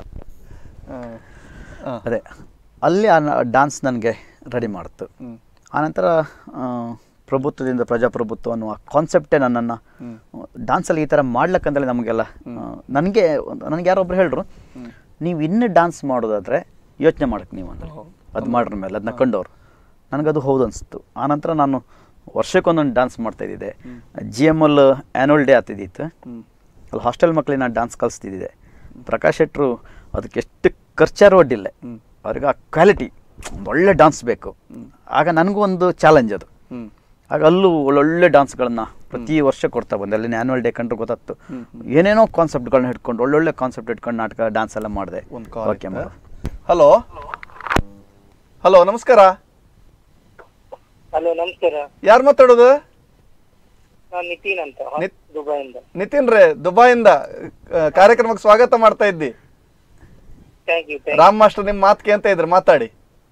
ಅದೇ ಅಲ್ಲಿ ಆ ಡಾನ್ಸ್ ನನಗೆ ರೆಡಿ ಮಾಡ್ತು ಆನಂತರ ಆ, ಪ್ರಭುತ್ವದಿಂದ ಪ್ರಜಾಪ್ರಭುತ್ವ ಅನ್ನುವ ಕಾನ್ಸೆಪ್ಟೇ ನನ್ನನ್ನು ಡ್ಯಾನ್ಸಲ್ಲಿ ಈ ಥರ ಮಾಡ್ಲಕ್ಕಂದ್ರೆ ನಮಗೆಲ್ಲ ನನಗೆ ನನಗೆ ಯಾರೊಬ್ರು ಹೇಳಿದ್ರು ನೀವು ಇನ್ನೂ ಡ್ಯಾನ್ಸ್ ಮಾಡೋದಾದರೆ ಯೋಚನೆ ಮಾಡಕ್ಕೆ ನೀವು ಅಂದ್ರೆ ಅದು ಮಾಡ್ರ ಮೇಲೆ ಅದನ್ನ ಕಂಡವ್ರು ನನಗದು ಹೌದು ಅನಿಸ್ತು ಆನಂತರ ನಾನು ವರ್ಷಕ್ಕೊಂದೊಂದು ಡ್ಯಾನ್ಸ್ ಮಾಡ್ತಾಯಿದ್ದೆ G M L annual day ಆಗ್ತಿದ್ದಿತ್ತು ಅಲ್ಲಿ ಹಾಸ್ಟೆಲ್ ಮಕ್ಕಳಿಗೆ ನಾನು ಡ್ಯಾನ್ಸ್ ಕಲಿಸ್ತಿದ್ದೆ ಪ್ರಕಾಶ್ ಶೆಟ್ರು ಅದಕ್ಕೆ ಎಷ್ಟು ಖರ್ಚಾರು ಅಡ್ಡಿಲ್ಲ ಅವ್ರಿಗೆ ಆ ಕ್ವಾಲಿಟಿ ಒಂದು ಒಳ್ಳೆ ಡ್ಯಾನ್ಸ್ ಬೇಕು ಆಗ ನನಗೂ ಒಂದು ಚಾಲೆಂಜ್ ಅದು ಆಗ ಅಲ್ಲೂ ಒಳ್ಳೊಳ್ಳೆ ಡ್ಯಾನ್ಸ್ಗಳನ್ನ ಪ್ರತಿ ವರ್ಷ ಕೊಡ್ತಾ ಬಂದೆ ಅಲ್ಲಿ ಆ್ಯನ್ಯುವಲ್ ಡೇ ಕಂಡ್ರೆ ಗೊತ್ತಾಗ್ತು ಏನೇನೋ ಕಾನ್ಸೆಪ್ಟ್ಗಳನ್ನ ಹಿಡ್ಕೊಂಡು ಒಳ್ಳೊಳ್ಳೆ ಕಾನ್ಸೆಪ್ಟ್ ಇಟ್ಕೊಂಡು ನಾಟಕ ಡ್ಯಾನ್ಸ್ ಎಲ್ಲ ಮಾಡಿದೆ ಒಂದು call okay madam hello hello ನಮಸ್ಕಾರ ಹಲೋ ನಮಸ್ಕಾರ ಯಾರು ಮಾತಾಡೋದು ನಾನು ನಿತಿನ್ ಅಂತ ನಿತ್- ದುಬೈಯಿಂದ ನಿತಿನ್ ರೇ ದುಬೈಯಿಂದ ಆ, ಕಾರ್ಯಕ್ರಮಕ್ಕೆ ಸ್ವಾಗತ ಮಾಡ್ತಾ ಇದ್ದಿ ಥ್ಯಾಂಕ್ ಯು ರಾಮ್ ಮಾಸ್ಟರ್ ನಿಮ್ ಮಾತ್ ಕೇಂತ ಇದ್ರು ಮಾತಾಡಿ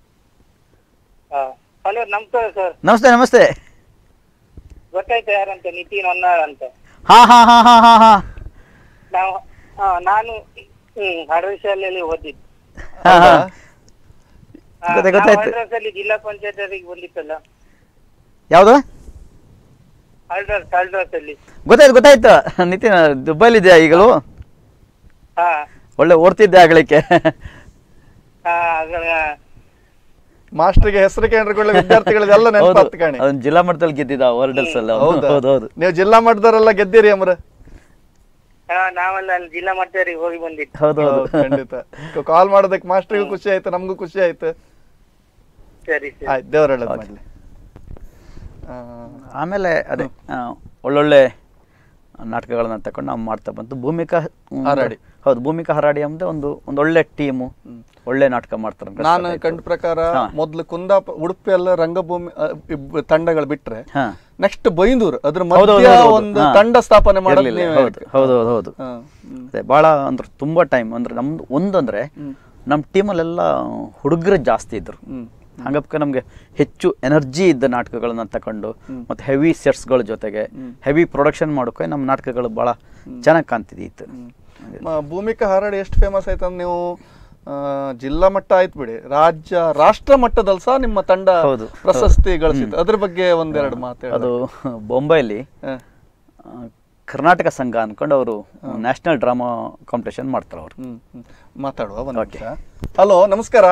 ಹಲೋ ನಮಸ್ಕಾರ ಸರ್ ನಮಸ್ತೆ ನಮಸ್ತೆ ಗೊತ್ತಾಯ್ತು ಯಾರಂತ ನಿತಿನ್ ಹೊನ್ನಾಳ್ ಅಂತ ಹಾಂ ಹಾಂ ಹಾಂ ಹಾಂ ಹಾಂ ಹಾಂ ನಾವು ಆ, ನಾನು ಹ್ಮ್ ಹಡವಿ ಶಾಲೆಯಲ್ಲಿ ಓದಿದ್ದು ಹಾಂ ಹಾಂ ಆ, ಗೊತ್ತಾಯ್ತು, ನಾವು ಗೊತ್ತಾಯ್ತು. ಹಳ್ರಸಲ್ಲಿ ಜಿಲ್ಲಾ ಪಂಚಾಯತ್ ಅವರಿಗೆ ಬಂದಿತ್ತಲ್ಲ ಯಾವುದು ಹಳ್ರಸ್ ಹಳ್ರಸ್ ಅಲ್ಲಿ ಗೊತ್ತಾಯ್ತು ಗೊತ್ತಾಯ್ತು ನಿತಿನ್ ದುಬೈಲಿದೆಯಾ ಈಗಲೂ ಹಾ ಒಳ್ಳೆ ಓಡ್ತಿದ್ದೆ ಆಗ್ಲಿಕ್ಕೆ ಹಾ ಅದ್ರ- ಮಾಸ್ಟರ್ಗೆ ಹೆಸರು ಕೇಂದ್ರಗಳ ವಿದ್ಯಾರ್ಥಿಗಳಿಗೆಲ್ಲ ನೆನಪು ಕಾಣಿ ಅದನ್ನ ಜಿಲ್ಲಾ ಮಟ್ಟದಲ್ಲಿ ಗೆದ್ದಿದ್ದ ವರ್ಲ್ಡರ್ಸ್ ಅಲ್ಲ ಹೌದಾ? ಹೌದು ಹೌದು ನೀವು ಜಿಲ್ಲಾ ಮಟ್ಟದವರೆಲ್ಲ ಗೆದ್ದಿರಿ ಅಮ್ರ ಹಾ ನಾವೆಲ್ಲ ಅಲ್ಲಿ ಜಿಲ್ಲಾ ಮಟ್ಟದವರಿಗೆ ಹೋಗಿ ಬಂದಿತ್ತು ಹೌದು ಹೌದು ಖಂಡಿತ ಕಾಲ್ ಮಾಡೋದಕ್ಕೆ ಮಾಸ್ಟರ್ಗೂ ಖುಷಿ ಆಯ್ತು ನಮಗೂ ಖುಷಿ ಆಯ್ತು ಸರಿ ಸರಿ ಆಯ್ತು ದೇವ್ರ ಒಳ್ಳೇದ್ ಮಾಡ್ಲಿ ಆ, ಆಮೇಲೆ ಅದೇ ಆ, ಒಳ್ಳೊಳ್ಳೆ ನಾಟಕಗಳನ್ನ ತಗೊಂಡು ನಾವು ಮಾಡ್ತಾ ಬಂತು ಭೂಮಿಕಾ ಒಂದು- ಹರಾಡಿ. ಹೌದು ಭೂಮಿಕಾ ಹರಾಡಿ ಅಂದ್ರೆ ಒಂದು ಒಂದು ಒಳ್ಳೆ ಟೀಮು ಒಳ್ಳೆ ನಾಟಕ ಮಾಡ್ತಾರೆ ಅಂತ ನಾನು ಗೊತ್ತಾಯ್ತು. ಕಂಡ ಪ್ರಕಾರ ಹಾ. ಮೊದ್ಲು ಕುಂದಾಪ ಉಡುಪಿ ಎಲ್ಲ ರಂಗಭೂಮಿ ಅ, ಇಬ್- ತಂಡಗಳು ಬಿಟ್ರೆ ಹಾ. ನೆಕ್ಸ್ಟ್ ಬೈಂದೂರು ಅದ್ರ ಹೌದು, ಹೌದು, ಮಧ್ಯ ಹೌದು. ಒಂದು ಹಾ. ತಂಡ ಸ್ಥಾಪನೆ ಮಾಡೋದು ಇರ್ಲಿಲ್ಲ. ನೀವೇ ಹೌದು ಹೌದು ಹೌದು ಹೌದು ಹಾ. ಹ್ಮ್. ಅದೇ ಭಾಳ ಅಂದ್ರೆ ತುಂಬ ಟೈಮ್ ಅಂದ್ರೆ ನಮ್ದು ಒಂದಂದ್ರೆ ನಮ್ಮ ಟೀಮಲ್ಲೆಲ್ಲ ಹುಡುಗರು ಜಾಸ್ತಿ ಇದ್ರು ಹ್ಮ್. ಹಂಗಪ್ಪ ನಮಗೆ ಹೆಚ್ಚು ಎನರ್ಜಿ ಇದ್ದ ನಾಟಕಗಳನ್ನ ತಕೊಂಡು ಮತ್ತು ಹೆವಿ ಸೆಟ್ಸ್ಗಳ ಜೊತೆಗೆ ಹೆವಿ ಪ್ರೊಡಕ್ಷನ್ ಮಾಡೋಕೆ ನಮ್ಮ ನಾಟಕಗಳು ಭಾಳ ಚೆನ್ನಾಗಿ ಕಾಣ್ತಿದ್ದಿತ್ತು ಮ- ಭೂಮಿಕಾ ಹಾರಾಡಿ ಎಷ್ಟು ಫೇಮಸ್ ಆಯ್ತು ಅಂದ್ರೆ ನೀವು ಆ, ಜಿಲ್ಲಾ ಮಟ್ಟ ಆಯ್ತು ಬಿಡಿ ರಾಜ್ಯ ರಾಷ್ಟ್ರ ಮಟ್ಟದಲ್ಲಿ ಸಹ ನಿಮ್ಮ ತಂಡ ಹೌದು, ಪ್ರಶಸ್ತಿ ಗಳಿಸಿತ್ತು ಅದ್ರ ಬಗ್ಗೆ ಒಂದೆರಡು ಮಾತು ಅದು ಬೊಂಬೈಲಿ ಹಾ. ಆ, ಕರ್ನಾಟಕ ಸಂಘ ಅನ್ಕೊಂಡು ಅವರು ನ್ಯಾಷನಲ್ ಡ್ರಾಮಾ ಕಾಂಪಿಟೇಷನ್ ಮಾಡ್ತಾರೆ ಅವರು ಹ್ಮ್ ಹ್ಮ್. ಮಾತಾಡುವ ಒಂದು ನಿಮಿಷ ಹಲೋ ನಮಸ್ಕಾರ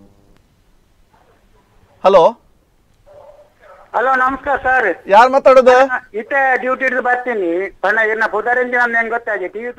ಹಲೋ ಹಲೋ ನಮಸ್ಕಾರ ಸರ್ ಯಾರು ಮಾತಾಡೋದು ಇತ್ತೆ ಡ್ಯೂಟಿ ಹಿಡಿದು ಬರ್ತೀನಿ ಬಣ್ಣ ಇನ್ನ ಪುದರಿಂದ ನಮ್ದು ಹೆಂಗ್ ಗೊತ್ತಾಗಿ ಟಿವಿ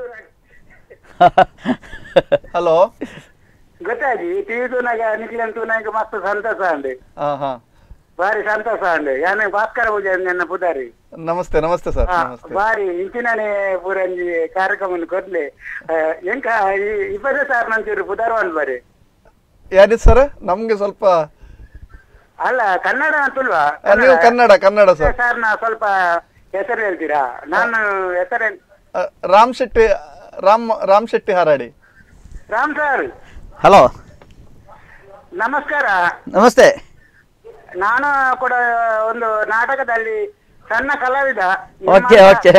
ಹಲೋ ಗೊತ್ತಾಗಿ ಟಿವಿ ತೂನಾಗ ನಿಖಿಲನ್ ತೂನಾಗ ಮಸ್ತ್ ಸಂತೋಷ ಅಂడి ಹಾ ಹಾ ಭಾರಿ ಸಂತೋಷ ಅಂడి ಯಾನ ಭಾಸ್ಕರ ಪೂಜೆ ನನ್ನ ಪುದಾರಿ ನಮಸ್ತೆ ನಮಸ್ತೆ ಸರ್ ಹಾ, ನಮಸ್ತೆ ಭಾರಿ ಇಂಚಿನನೆ ಪೂರಂಜಿ ಕಾರ್ಯಕ್ರಮ ಕೊಡ್ಲಿ ಆ, ಎಂಕ ಈ- ಇಪ್ಪತ್ತೇ ಸಾವಿರ ನಂಚೂರು ಪುದಾರ್ವಾನ್ ಬಾರಿ ಯಾರಿದ್ ಸರ್ ನಮ್ಗೆ ಸ್ವಲ್ಪ ಅಲ್ಲ ಕನ್ನಡ ಅಂತಲ್ವಾ ಆ, ನೀವು ಕನ್ನಡ ಕನ್ನಡ ಸರ್ ಸರ್ ನಾ ಸ್ವಲ್ಪ ಹೆಸರು ಹೇಳ್ತೀರಾ ನಾನು ಹೆಸರು ಆ, ರಾಮ್ ಶೆಟ್ಟಿ ರಾಮ್ ರಾಮ್ ಶೆಟ್ಟಿ ಹಾರಾಡಿ ರಾಮ್ ಸರ್ ಹಲೋ ನಮಸ್ಕಾರ ನಮಸ್ತೆ ನಾನು ಕೂಡ ಒಂದು ನಾಟಕದಲ್ಲಿ ಸಣ್ಣ ಕಲಾವಿದ ಓಕೆ ಓಕೆ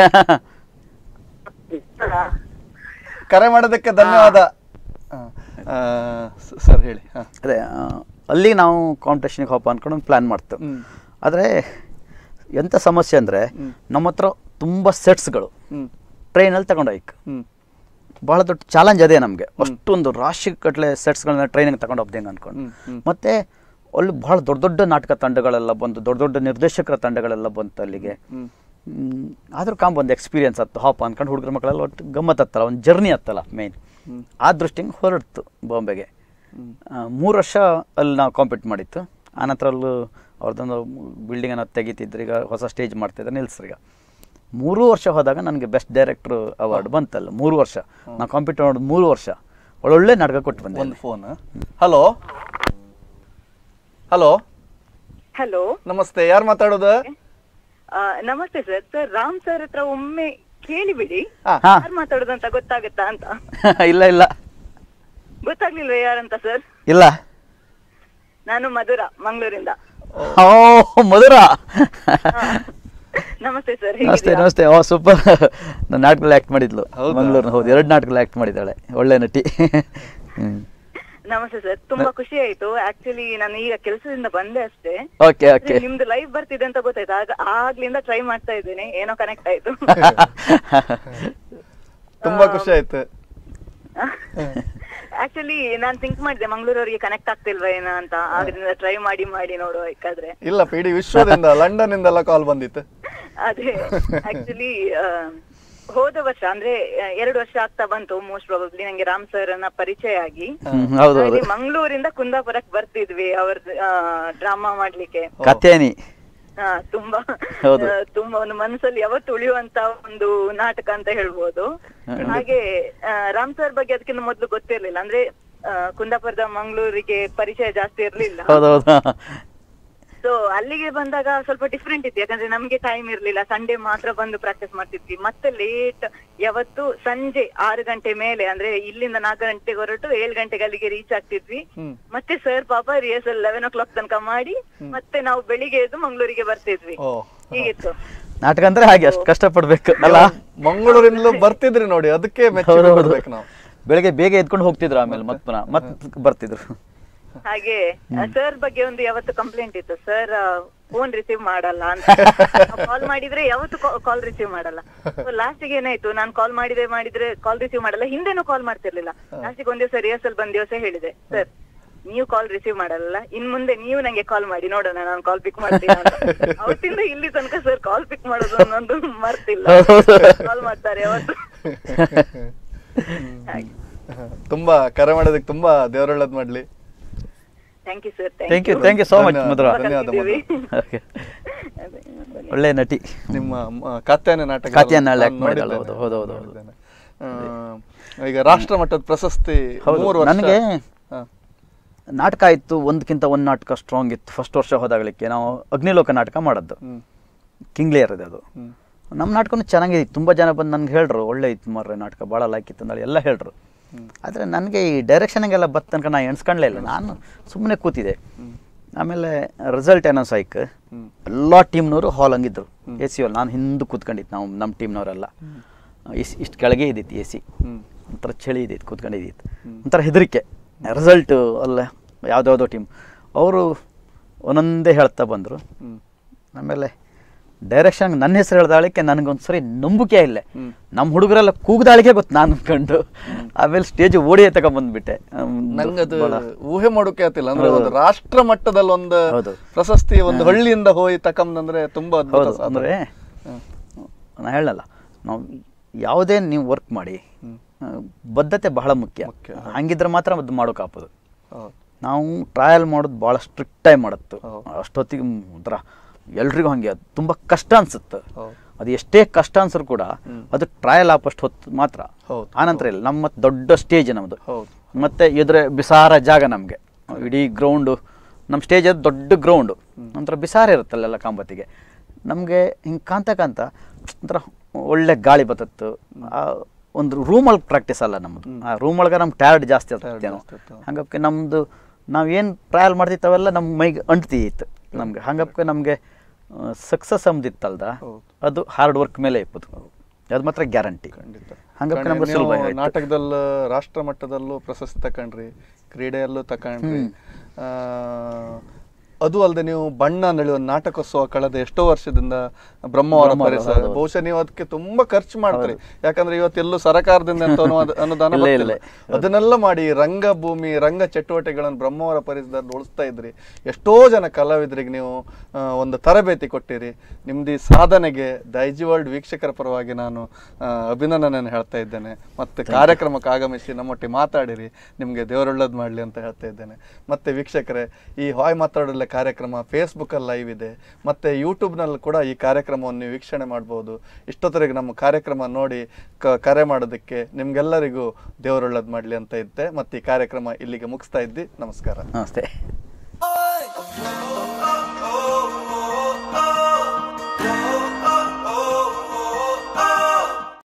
ಕರೆ ಮಾಡೋದಕ್ಕೆ ಧನ್ಯವಾದ ಸರ್ ಹೇಳಿ ಹಾ. ಅದೇ ಆ, ಅಲ್ಲಿಗೆ ನಾವು ಕಾಂಪಿಟೇಷನ್ಗೆ ಹೋಪ ಅಂದ್ಕೊಂಡು ಒಂದು ಪ್ಲ್ಯಾನ್ ಮಾಡ್ತೇವೆ ಹ್ಮ್. ಆದರೆ ಎಂಥ ಸಮಸ್ಯೆ ಅಂದರೆ ನಮ್ಮ ಹತ್ರ ತುಂಬ ಸೆಟ್ಸ್ಗಳು ಹ್ಮ್ ಟ್ರೈನಲ್ಲಿ ತಗೊಂಡೋಯ್ಕೆ ಹ್ಮ್ ಭಾಳ ದೊಡ್ಡ ಚಾಲೆಂಜ್ ಅದೇ ನಮಗೆ ಅಷ್ಟೊಂದು ರಾಶಿ ಕಟ್ಲೆ ಸೆಟ್ಸ್ಗಳನ್ನ ಟ್ರೈನಿಂಗ್ ತಗೊಂಡು ಹೋಗ್ದಂಗೆ ಅನ್ಕೊಂಡು ಹ್ಮ್, ಹ್ಮ್. ಮತ್ತು ಅಲ್ಲಿ ಭಾಳ ದೊಡ್ಡ ದೊಡ್ಡ ನಾಟಕ ತಂಡಗಳೆಲ್ಲ ಬಂತು ದೊಡ್ಡ ದೊಡ್ಡ ನಿರ್ದೇಶಕರ ತಂಡಗಳೆಲ್ಲ ಬಂತು ಅಲ್ಲಿಗೆ ಹ್ಮ್. ಹ್ಮ್, ಆದ್ರೂ ಕಾಂಬ ಒಂದು ಎಕ್ಸ್ಪೀರಿಯನ್ಸ್ ಹತ್ತು ಹಾಪ ಅಂದ್ಕೊಂಡು ಹುಡುಗರ ಮಕ್ಕಳೆಲ್ಲ ಒಟ್ಟು ಗಮ್ಮತ್ ಹತ್ತಲ್ಲ ಒಂದು ಜರ್ನಿ ಹತ್ತಲ್ಲ ಮೇನ್ ಆ ದೃಷ್ಟಿಂಗ್ ಹೊರಡ್ತು ಬಾಂಬೆಗೆ ಆ, ಮೂರು ವರ್ಷ ಅಲ್ಲಿ ನಾವು ಕಾಂಪೀಟ್ ಮಾಡಿತ್ತು ಆನಂತರ ಅಲ್ಲೂ ಅವ್ರದ್ದೊಂದು ಬಿಲ್ಡಿಂಗ್ ಅನ್ನೋದು ತೆಗಿತಿದ್ರು ಈಗ ಹೊಸ ಸ್ಟೇಜ್ ಮಾಡ್ತಿದ್ದಾರೆ ನಿಲ್ಸ್ರು ಈಗ ಮೂರು ವರ್ಷ ಹೋದಾಗ ನನಗೆ ಬೆಸ್ಟ್ ಡೈರೆಕ್ಟ್ರು ಅವಾರ್ಡ್ ಬಂತಲ್ಲ ಮೂರು ವರ್ಷ ನಾವು ಕಾಂಪೀಟ್ ಮಾಡೋದು ಮೂರು ವರ್ಷ ಒಳ್ಳೊಳ್ಳೆ ನಾಟಕ ಕೊಟ್ಟು ಬಂದೆ ಒಂದು ಫೋನ್ ಹಲೋ ಹಲೋ ಹಲೋ ನಮಸ್ತೆ ಯಾರು ಮಾತಾಡೋದು ನಮಸ್ತೆ ಸರ್ ಸರ್ ರಾಮ್ ಸರ್ ಹತ್ರ ಒಮ್ಮೆ ಕೇಳಿಬಿಡಿ ಹಾ. ಹಾ. ಯಾರು ಮಾತಾಡೋದಂತ ಗೊತ್ತಾಗತ್ತಾ ಅಂತ ಇಲ್ಲ ಇಲ್ಲ ಗೊತ್ತಾಗ್ಲಿಲ್ವ ಯಾರಂತ ಸರ್ ಇಲ್ಲ ನಾನು ಮಧುರ ಮಂಗಳೂರಿಂದ ಓ ಮಧುರ ನಮಸ್ತೆ ಸರ್ ನಮಸ್ತೆ ನಮಸ್ತೆ ಓ ಸೂಪರ್ ನಾನು ನಾಟಕದಲ್ಲಿ ಆ್ಯಕ್ಟ್ ಮಾಡಿದ್ಲು ಮಂಗಳೂರಿನ ಹೌದು ಎರಡು ನಾಟಕದಲ್ಲಿ ಆ್ಯಕ್ಟ್ ಮಾಡಿದ್ದಾಳೆ ಒಳ್ಳೆ ನಟಿ ಹ್ಮ್ ನಮಸ್ತೆ ಸರ್ ತುಂಬಾ ಖುಷಿ ಆಯ್ತು ಆಕ್ಚುಲಿ ನಾನು ಈಗ ಕೆಲಸದಿಂದ ಬಂದೆ ಅಷ್ಟೇ ಓಕೆ ಓಕೆ ನಿಮ್ದು ಲೈವ್ ಬರ್ತಿದೆ ಅಂತ ಗೊತ್ತಾಯ್ತು ಆಗ ಆಗ್ಲಿಂದ ಟ್ರೈ ಮಾಡ್ತಾ ಇದ್ದೇನೆ ಏನೋ ಕನೆಕ್ಟ್ ಆಯ್ತು ತುಂಬಾ ಖುಷಿ ಆಯ್ತು ಆಕ್ಚುಲಿ ನಾನ್ ಥಿಂಕ್ ಮಾಡಿದೆ ಮಂಗಳೂರವರಿಗೆ ಕನೆಕ್ಟ್ ಆಗ್ತಿಲ್ವಾ ಏನೋ ಅಂತ ಆದ್ರಿಂದ ಟ್ರೈ ಮಾಡಿ ಮಾಡಿ ನೋಡುವ ಬೇಕಾದ್ರೆ ಇಲ್ಲ ಇಡೀ ವಿಶ್ವದಿಂದ ಲಂಡನ್ ಇಂದೆಲ್ಲ ಕಾಲ್ ಬಂದಿತ್ತು ಅದೇ ಆಕ್ಚುಲಿ ಹೋದ ವರ್ಷ ಅಂದ್ರೆ ಆ, ಎರಡು ವರ್ಷ ಆಗ್ತಾ ಬಂತು ಮೋಸ್ಟ್ ಪ್ರಾಬಬ್ಲಿ ನಂಗೆ ರಾಮ್ ಸರ್ ನ ಪರಿಚಯ ಆಗಿ ಹ್ಮ್, ಹೌದು ಹೌದು ಹಾಗೆ ಮಂಗಳೂರಿಂದ ಕುಂದಾಪುರಕ್ಕೆ ಬರ್ತಿದ್ವಿ ಅವ್ರ ಡ್ರಾಮಾ ಮಾಡ್ಲಿಕ್ಕೆ ಕಥೆನಿ ಹಾ ತುಂಬಾ ಹೌದು. ಆ, ತುಂಬಾ ಒಂದು ಮನಸ್ಸಲ್ಲಿ ಯಾವತ್ತು ಉಳಿಯುವಂತ ಒಂದು ನಾಟಕ ಅಂತ ಹೇಳ್ಬೋದು ಹಾಗೆ ಆ, ರಾಮ್ ಸರ್ ಬಗ್ಗೆ ಅದಕ್ಕಿಂತ ಮೊದ್ಲು ಗೊತ್ತಿರ್ಲಿಲ್ಲ ಅಂದ್ರೆ ಆ, ಕುಂದಾಪುರದ ಮಂಗಳೂರಿಗೆ ಪರಿಚಯ ಜಾಸ್ತಿ ಇರ್ಲಿಲ್ಲ ಹೌದೌದು ಸೊ ಅಲ್ಲಿಗೆ ಬಂದಾಗ ಸ್ವಲ್ಪ ಡಿಫ್ರೆಂಟ್ ಇತ್ತು ಯಾಕಂದ್ರೆ ನಮ್ಗೆ ಟೈಮ್ ಇರ್ಲಿಲ್ಲ ಸಂಡೇ ಮಾತ್ರ ಬಂದು ಪ್ರಾಕ್ಟೀಸ್ ಮಾಡ್ತಿದ್ವಿ ಮತ್ತೆ ಲೇಟ್ ಯಾವತ್ತು ಸಂಜೆ ಆರು ಗಂಟೆ ಮೇಲೆ ಅಂದ್ರೆ ಇಲ್ಲಿಂದ ನಾಲ್ಕು ಗಂಟೆಗೆ ಹೊರಟು ಏಳು ಗಂಟೆಗೆ ಅಲ್ಲಿಗೆ ರೀಚ್ ಆಗ್ತಿದ್ವಿ ಮತ್ತೆ ಸರ್ ಪಾಪ ರಿಹರ್ಸಲ್ ಲೆವೆನ್ ಓ ಕ್ಲಾಕ್ ತನಕ ಮಾಡಿ ಮತ್ತೆ ನಾವು ಬೆಳಿಗ್ಗೆ ಎದ್ದು ಮಂಗಳೂರಿಗೆ ಬರ್ತಿದ್ವಿ ಓ ಹೀಗಿತ್ತು ನಾಟಕ ಅಂದ್ರೆ ಹಾಗೆ ಅಷ್ಟು ಕಷ್ಟಪಡ್ಬೇಕು ಅಲ್ಲ ಮಂಗಳೂರಿಂದಲೂ ಬರ್ತಿದ್ರಿ ನೋಡಿ ಅದಕ್ಕೆ ಮೆಚ್ಚಿ ಹೌದು, ಹೌದು. ಬಿಡ್ಬೇಕು ನಾವು ಬೆಳಿಗ್ಗೆ ಬೇಗ ಎದ್ಕೊಂಡು ಹೋಗ್ತಿದ್ರು ಆಮೇಲೆ ಮತ್ತೆ ಪುನಃ ಮತ್ತೆ ಬರ್ತಿದ್ರು ಹಾಗೆ ಸರ್ ಬಗ್ಗೆ ಒಂದು ಯಾವತ್ತು ಕಂಪ್ಲೇಂಟ್ ಇತ್ತು ಸರ್ ಫೋನ್ ರಿಸೀವ್ ಮಾಡಲ್ಲ ಅಂತ ಕಾಲ್ ಮಾಡಿದ್ರೆ ಯಾವತ್ತು ಕಾಲ್ ರಿಸೀವ್ ಮಾಡಲ್ಲ ಲಾಸ್ಟಿಗೆ ಏನಾಯ್ತು ನಾನು ಕಾಲ್ ಮಾಡಿದ್ರೆ ಮಾಡಿದ್ರೆ ಕಾಲ್ ರಿಸೀವ್ ಮಾಡಲ್ಲ ಹಿಂದೆನೂ ಕಾಲ್ ಮಾಡ್ತಿರ್ಲಿಲ್ಲ ಲಾಸ್ಟಿಗೆ ಒಂದ್ ದಿವಸ ರಿಹರ್ಸಲ್ ಬಂದ್ ದಿವಸ ಹೇಳಿದೆ ಸರ್ ನೀವು ಕಾಲ್ ರಿಸೀವ್ ಮಾಡಲ್ಲ ಇನ್ ಮುಂದೆ ನೀವು ನಂಗೆ ಕಾಲ್ ಮಾಡಿ ನೋಡೋಣ ನಾನು ಕಾಲ್ ಪಿಕ್ ಮಾಡ್ತೀನಿ ಅಂತ. ಅವತ್ತಿಂದ ಇಲ್ಲಿ ತನಕ ಸರ್ ಕಾಲ್ ಪಿಕ್ ಮಾಡೋದು ಅನ್ನೊಂದು ಮರ್ತಿಲ್ಲ ಹೌದು. ಕಾಲ್ ಮಾಡ್ತಾರೆ ಯಾವತ್ತು ಹಾಗೆ ತುಂಬಾ ಕರೆ ಮಾಡೋದಕ್ಕೆ ತುಂಬಾ ದೇವರೊಳ್ಳದ್ ಮಾಡ್ಲಿ thank you sir thank you thank you so much ಧನ್ಯವಾದ. ಮಧುರ ಧನ್ಯವಾದ ಮಧು. Okay. ಒಳ್ಳೆ ನಟಿ ನಿಮ್ಮ ಮ- ಕಾತ್ಯಾಯನ ನಾಟಕ ಕಾತ್ಯಾಯನ act ನಾನು ಮಾಡಿದ್ದಾಳೆ, ನೋಡಿದ್ದೇನೆ. ಹೌದು, ಹೌದು, ಹೌದು, ಹೌದು. ನೋಡಿದ್ದೇನೆ. ಆ, ಈಗ ರಾಷ್ಟ್ರ ಮಟ್ಟದ ಪ್ರಶಸ್ತಿ ಹೌದು ಮೂರು ವರ್ಷ ನನಗೆ ಹಾ. ನಾಟಕ ಇತ್ತು ಒಂದಕ್ಕಿಂತ ಒಂದು ನಾಟಕ ಸ್ಟ್ರಾಂಗ್ ಇತ್ತು ಫಸ್ಟ್ ವರ್ಷ ಹೋದಾಗಲಿಕ್ಕೆ ನಾವು ಅಗ್ನಿಲೋಕ ನಾಟಕ ಮಾಡದ್ದು ಹ್ಮ್. ಕಿಂಗ್ಲಿಯರ್ ಇದೆ ಅದು ಹ್ಮ್. ನಮ್ಮ ನಾಟಕನೂ ಚೆನ್ನಾಗಿದೆ ತುಂಬ ಜನ ಬಂದು ನನ್ಗೆ ಹೇಳ್ರು ಒಳ್ಳೆ ಇತ್ತು ಮಾರ್ರೆ ನಾಟಕ ಭಾಳ ಲೈಕ್ ಇತ್ತು ಅಂದೇಳಿ ಎಲ್ಲ ಹೇಳ್ರು ಆದರೆ ನನಗೆ ಈ ಡೈರೆಕ್ಷನಿಗೆಲ್ಲ ಬತ್ತ ತನಕ ನಾನು ಎಣಿಸ್ಕೊಂಡ್ಲೇ ಇಲ್ಲ ನಾನು ಸುಮ್ಮನೆ ಕೂತಿದ್ದೆ ಆಮೇಲೆ ರಿಸಲ್ಟ್ ಅನೌನ್ಸ್ ಆಯ್ಕೆ ಎಲ್ಲ ಟೀಮ್ನವರು ಹಾಲ್ ಹಂಗಿದ್ರು ಎ ಸಿ ಹಾಲ್ ನಾನು ಹಿಂದೆ ಕೂತ್ಕೊಂಡಿದ್ದು ನಾವು ನಮ್ಮ ಟೀಮ್ನವರೆಲ್ಲ ಇಸ್ ಇಷ್ಟು ಕೆಳಗೆ ಇದ್ದಿತ್ತು ಎ ಸಿ ಹ್ಮ್. ಒಂಥರ ಚಳಿ ಇದ್ದಿತ್ತು ಕೂತ್ಕೊಂಡಿದ್ದಿತ್ತು ಒಂಥರ ಹೆದರಿಕೆ ರಿಸಲ್ಟು ಅಲ್ಲ ಯಾವುದ್ಯಾವುದೋ ಟೀಮ್ ಅವರು ಒಂದೊಂದೇ ಹೇಳ್ತಾ ಬಂದರು ಹ್ಮ್. ಆಮೇಲೆ ಡೈರೆಕ್ಷನ್ ನನ್ನ ಹೆಸರು ಹೇಳ್ದಾಳಿಕೆ ನನಗೊಂದು ಸರಿ ನಂಬಿಕೆ ಇಲ್ಲ ನಮ್ಮ ಹುಡುಗರೆಲ್ಲ ಕೂಗ್ದಾಳಿಕೆ ಗೊತ್ತು ನಾನು ಅನ್ಕೊಂಡು ಆಮೇಲೆ ಸ್ಟೇಜ್ ಓಡಿ ತಗೊಂಡ್ಬಂದ್ಬಿಟ್ಟೆ ನಂಗದು ಊಹೆ ಮಾಡೋಕೆ ಆತಿಲ್ಲ ಅಂದ್ರೆ ಒಂದು ರಾಷ್ಟ್ರ ಮಟ್ಟದಲ್ಲಿ ಒಂದು ಹೌದು. ಪ್ರಶಸ್ತಿ ಒಂದು ಹಳ್ಳಿಯಿಂದ ಹೋಗಿ ತಕಂಬಂದ್ರೆ ತುಂಬಾ ಅದ್ಭುತ ಹೌದು ಸಾಧನೆ. ಅಂದರೆ ನಾನು ಹೇಳಲ್ಲ ನಾವು ಯಾವುದೇ ನೀವು ವರ್ಕ್ ಮಾಡಿ ಆ, ಬದ್ಧತೆ ಬಹಳ ಮುಖ್ಯ ಮುಖ್ಯ, ಹಂಗಿದ್ರೆ ಮಾತ್ರ ಅದು ಮಾಡೋಕ್ಕಾಗೋದು ಹೌದು. ನಾವು ಟ್ರಯಲ್ ಮಾಡೋದು ಭಾಳ ಸ್ಟ್ರಿಕ್ಟಾಗಿ ಮಾಡತ್ತು ಹೌದು. ಅಷ್ಟೊತ್ತಿಗೆ ಮ್, ಒಂಥರ ಎಲ್ರಿಗೂ ಹಂಗೆ ಅದು ತುಂಬ ಕಷ್ಟ ಅನ್ಸುತ್ತೆ ಹೌದು. ಅದು ಎಷ್ಟೇ ಕಷ್ಟ ಅನ್ಸರು ಕೂಡ ಅದು ಟ್ರಯಲ್ ಆಪಷ್ಟು ಹೊತ್ತು ಮಾತ್ರ ಹೌದು. ಆನಂತರ ಇಲ್ಲ ನಮ್ಮ ಮತ್ತೆ ದೊಡ್ಡ ಸ್ಟೇಜ್ ನಮ್ಮದು ಹೌದು. ಮತ್ತೆ ಎದುರೆ ಬಿಸಾರ ಜಾಗ ನಮಗೆ ಇಡೀ ಗ್ರೌಂಡು ನಮ್ಮ ಸ್ಟೇಜ್ ಅದು ದೊಡ್ಡ ಗ್ರೌಂಡು ಒಂಥರ ಬಿಸಾರ ಇರುತ್ತಲ್ಲೆಲ್ಲ ಕಾಂಬತ್ತಿಗೆ ನಮಗೆ ಹಿಂಗೆ ಕಾಂತ ಕಾಂತ ಒಂಥರ ಒಳ್ಳೆ ಗಾಳಿ ಬತ್ತತ್ತು ಆ ಒಂದು ರೂಮಲ್ಲಿ ಪ್ರಾಕ್ಟೀಸ್ ಅಲ್ಲ ನಮ್ಮದು ಆ ರೂಮ್ ಒಳಗೆ ನಮ್ಗೆ ಟಯರ್ಡ್ ಜಾಸ್ತಿ ಆಗ್ತದೆ ಜಾಸ್ತಿ ಆಗ್ತದೆ. ಹಂಗಪ್ಕೆ ನಮ್ಮದು ನಾವೇನು ಟ್ರಯಲ್ ಮಾಡ್ತಿತ್ತವೆಲ್ಲ ನಮ್ಮ ಮೈಗೆ ಅಂಟ್ತಿತ್ತು ನಮಗೆ ಹಂಗಪ್ಕೆ ನಮಗೆ ಸಕ್ಸಸ್ ಅಂದಿತ್ತಲ್ದ ಅದು ಹಾರ್ಡ್ ವರ್ಕ್ ಮೇಲೆ ಇಪ್ಪದು ಅದು ಮಾತ್ರ ಗ್ಯಾರಂಟಿ ಖಂಡಿತ ಹಂಗಪ್ಕೆ ಕಣೆ, ನಮ್ಗೆ ನೀವು ಸುಲಭ ಆಯ್ತು. ನಾಟಕದಲ್ಲ ರಾಷ್ಟ್ರ ಮಟ್ಟದಲ್ಲೂ ಪ್ರಶಸ್ತಿ ತಕೊಂಡ್ರಿ ಕ್ರೀಡೆಯಲ್ಲೂ ತಕೊಂಡ್ರಿ ಆ, ಅದು ಅಲ್ಲದೆ ನೀವು ಬಣ್ಣ ನಳಿಯುವ ನಾಟಕೋತ್ಸವ ಕಳೆದ ಎಷ್ಟೋ ವರ್ಷದಿಂದ ಬ್ರಹ್ಮವರ ಬ್ರಹ್ಮಾವರ, ಪರಿಸರ ಹೌದು. ಬಹುಶಃ ನೀವು ಅದಕ್ಕೆ ತುಂಬಾ ಖರ್ಚು ಮಾಡ್ತೀರಿ ಯಾಕಂದ್ರೆ ಇವತ್ತೆಲ್ಲೂ ಸರ್ಕಾರದಿಂದ ಅಂತ ಅನುವಾದ- ಅನುದಾನ ಇಲ್ಲ, ಬರ್ತಿಲ್ಲ. ಇಲ್ಲ. ಅದನ್ನೆಲ್ಲ ಮಾಡಿ ರಂಗಭೂಮಿ ರಂಗ ಚಟುವಟಿಕೆಗಳನ್ನು ಬ್ರಹ್ಮವರ ಪರಿಸರದಲ್ಲಿ ಉಳಿಸ್ತಾ ಇದ್ರಿ ಎಷ್ಟೋ ಜನ ಕಲಾವಿದರಿಗೆ ನೀವು ಆ, ಒಂದು ತರಬೇತಿ ಕೊಟ್ಟಿರಿ ನಿಮ್ದು ಈ ಸಾಧನೆಗೆ ದೈಜಿ ವರ್ಲ್ಡ್ ವೀಕ್ಷಕರ ಪರವಾಗಿ ನಾನು ಆ, ಅಭಿನಂದನೆಯನ್ನು ಹೇಳ್ತಾ ಇದ್ದೇನೆ ಮತ್ತೆ ಕಾರ್ಯಕ್ರಮಕ್ಕೆ ಆಗಮಿಸಿ ನಮ್ಮೊಟ್ಟಿಗೆ ಮಾತಾಡಿರಿ ನಿಮಗೆ ದೇವರೊಳ್ಳದ್ ಮಾಡಲಿ ಅಂತ ಹೇಳ್ತಾ ಇದ್ದೇನೆ ಮತ್ತೆ ವೀಕ್ಷಕರೇ ಈ ಹಾಯ್ ಮಾತಾಡಲ್ಲ ಕಾರ್ಯಕ್ರಮ ಫೇಸ್ಬುಕ್ಕಲ್ಲಿ ಲೈವ್ ಇದೆ ಮತ್ತೆ ಯೂಟ್ಯೂಬ್ನಲ್ಲಿ ಕೂಡ ಈ ಕಾರ್ಯಕ್ರಮವನ್ನು ನೀವು ವೀಕ್ಷಣೆ ಮಾಡ್ಬೋದು ಇಷ್ಟೊತ್ತರೆಗೆ ನಮ್ಮ ಕಾರ್ಯಕ್ರಮ ನೋಡಿ ಕ ಕರೆ ಮಾಡೋದಕ್ಕೆ ನಿಮ್ಗೆಲ್ಲರಿಗೂ ದೇವರೊಳ್ಳದ್ ಮಾಡಲಿ ಅಂತ ಇದ್ದೆ ಮತ್ತೆ ಈ ಕಾರ್ಯಕ್ರಮ ಇಲ್ಲಿಗೆ ಮುಗಿಸ್ತಾ ಇದ್ದಿ ನಮಸ್ಕಾರ ನಮಸ್ತೆ